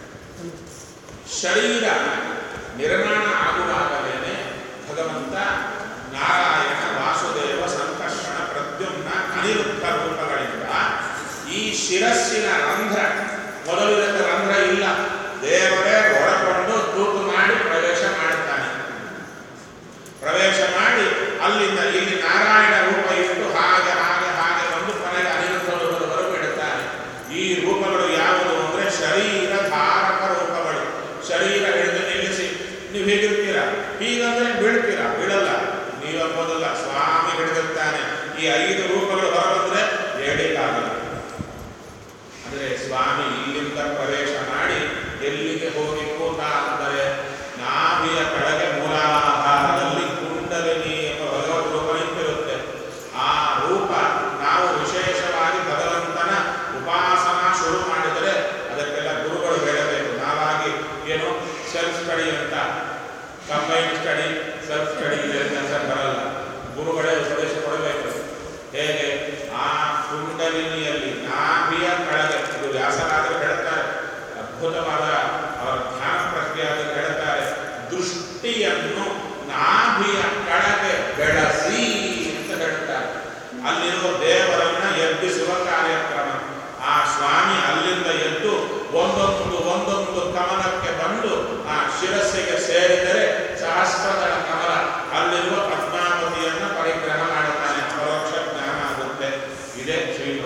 ಶರೀರ ನಿರ್ಮಾಣ ಆಗುವಾಗಲೇನೆ ಭಗವಂತ ನಾರಾಯಣ ವಾಸುದೇವ ಸಂಕರ್ಷಣ ಪ್ರದ್ಯುಮ್ನ ಅನಿರುದ್ಧ ರೂಪಗಳಿಂದ ಈ ಶಿರಸ್ಸಿನ ರಂಧ್ರ ಮೊದಲಿನ ರಂಧ್ರ ಇಲ್ಲ ದೇವರೇ ಒಳಕೊಂಡು ತೂತು ಮಾಡಿ ಪ್ರವೇಶ ಮಾಡುತ್ತಾನೆ ಪ್ರವೇಶ ಮಾಡಿ ಅಲ್ಲಿಂದ ಇಲ್ಲಿ ನಾರಾಯಣ ರೂಪ ಇಟ್ಟು ಹಾಗೆ ಹಾಗೆ ಹಾಗೆ ಬಂದು ಕೊನೆಗೆ ಅನಿರುದ್ಧ ರೂಪದವರೆಗೂ ಇಡುತ್ತಾನೆ ಈ ರೂಪಗಳು ಯಾವುದು ಅಂದ್ರೆ ಶರೀರ ಧಾರಕ ರೂಪಗಳು ಶರೀರ ಹಿಡಿದು ನಿಲ್ಲಿಸಿ ನೀವು ಹೇಗಿರ್ತೀರಾ ಹೀಗಂದ್ರೆ ಬೀಳ್ತೀರಾ ಬೀಳಲ್ಲ ನೀವೆಂಬುದಲ್ಲ ಸ್ವಾಮಿ ಹಿಡಿದಿರ್ತಾನೆ ಈ ಐದು ರೂಪಗಳು ಹೊರಬಂದ್ರೆ ಹೇಳಿಕ್ಕಾಗಲ್ಲ ಅಂದ್ರೆ ಸ್ವಾಮಿ ಇಲ್ಲಿಂದ ಪ್ರವೇಶ ಮಾಡಿ ಎಲ್ಲಿಗೆ ಹೋಗಿ ಕೂತ ಅಂದರೆ ನಾಭಿಯ ಕೆಳಗೆ ಮೂಲಾಧಾರದಲ್ಲಿ ಕುಂಡಲಿನಿ ಎಂಬ ಭಗವತ್ ರೂಪ ನಿಂತಿರುತ್ತೆ ಆ ರೂಪ ನಾವು ವಿಶೇಷವಾಗಿ ಭಗವಂತನ ಉಪಾಸನಾ ಶುರು ಮಾಡಿದರೆ ಅದಕ್ಕೆಲ್ಲ ಗುರುಗಳು ಹೇಳಬೇಕು ನಾವಾಗಿ ಏನು ಸೆಲ್ಫ್ ಸ್ಟಡಿ ಅಂತ ಕಂಬೈನ್ ಸ್ಟಡಿ ಸೆಲ್ಫ್ ಸ್ಟಡಿ ಇದೆ ಅಂತ ಬರಲ್ಲ ಗುರುಗಳೇ ಉಪದೇಶ ಕೊಡಬೇಕು ಹೇಗೆ ಆ ಕುಂಡಲಿನಿಯಲ್ಲಿ ನಾಭಿಯ ಕೆಳಗೆ ಇದು ವ್ಯಾಸರಾದರು ಹೇಳ್ತಾರೆ ಅದ್ಭುತವಾದ ಅವರ ಧ್ಯಾನ ಪ್ರಕ್ರಿಯೆಯಾಗಿ ಹೇಳ್ತಾರೆ ದೃಷ್ಟಿಯನ್ನು ನಾಭಿಯ ಕೆಳಗೆ ಬೆಳೆಸಿ ಅಂತ ಹೇಳ್ತಾರೆ ಅಲ್ಲಿರುವ ದೇವರನ್ನ ಎಬ್ಬಿಸುವ ಕಾರ್ಯಕ್ರಮ ಆ ಸ್ವಾಮಿ ಅಲ್ಲಿಂದ ಎದ್ದು ಒಂದೊಂದು ಒಂದೊಂದು ಕಮಲಕ್ಕೆ ಬಂದು ಆ ಶಿರಸ್ಸಿಗೆ ಸೇರಿದರೆ ಸಹಸ್ರದಳ ಕಮಲ ಅಲ್ಲಿರುವ ಪದ್ಮಾವತಿಯನ್ನ ಪರಿಗ್ರಹ ಮಾಡುತ್ತಾನೆ ಪರೋಕ್ಷ ಜ್ಞಾನ ಆಗುತ್ತೆ ಇದೇ ಶ್ರೀ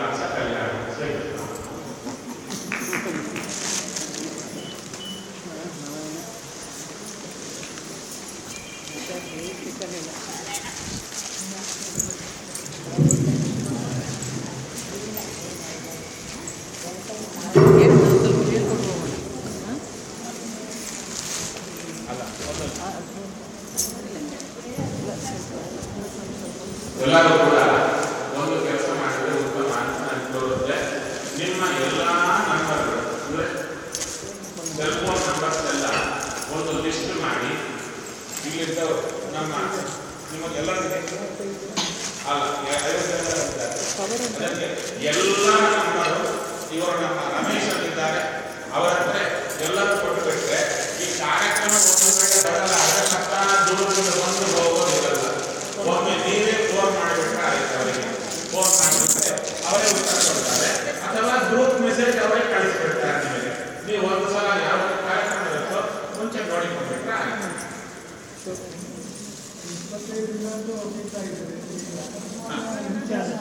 ಎಲ್ಲರೂ ಕೂಡ ಒಂದು ಕೆಲಸ ಮಾಡಿದ್ರೆ ಉತ್ತಮ ಅಂತ ನನಗೆ ತೋರುತ್ತೆ ನಿಮ್ಮ ಎಲ್ಲ ನಂಬರ್ಗಳು ಅಂದರೆ ಸೆಲ್ ಫೋನ್ ನಂಬರ್ಸ್ ಎಲ್ಲ ಒಂದು ಲಿಸ್ಟ್ ಮಾಡಿ ಇಲ್ಲಿದ್ದ ನಮ್ಮ ನಿಮಗೆಲ್ಲರಿಗೆ ಅಲ್ಲ ಐವತ್ತೆಲ್ಲ ಇದ್ದಾರೆ. ಅದಕ್ಕೆ ಎಲ್ಲ ನಂಬರು ಇವರು ನಮ್ಮ ರಮೇಶ್ ಇದ್ದಾರೆ ಅವರ ಹತ್ರ ಎಲ್ಲರೂ ಕೊಟ್ಟು ಬಿಟ್ರೆ ಈ ಕಾರ್ಯಕ್ರಮ ಒಂದು ಕಡೆ ಬರಲ್ಲ ಅದಕ್ಕಂತ ದೂರದಿಂದ ಬಂದು ಹೋಗೋದಿರಲ್ಲ ಒಮ್ಮೆ ನೀವೇ ಫೋನ್ ಮಾಡಿಬಿಟ್ರೆ ಆಯ್ತು ಅವರಿಗೆ ಫೋನ್ ಮಾಡಿಬಿಟ್ರೆ ಅವರೇ ಉತ್ತರ ಕೊಡ್ತಾರೆ ಅಥವಾ ಗ್ರೂಪ್ ಮೆಸೇಜ್ ಅವರೇ ಕಳಿಸ್ಬಿಡ್ತಾರೆ ನಿಮಗೆ ನೀವು ಒಂದು ಸಲ ಯಾವ ಕಾರ್ಯಕ್ರಮ ಇರುತ್ತೋ ಮುಂಚೆ ನೋಡಿಕೊಂಡ್ಬಿಟ್ರೆ ಆಯ್ತು
ಇಪ್ಪತ್ತೈದರಿಂದ ಹೋಗ್ತಾ ಇದ್ದಾರೆ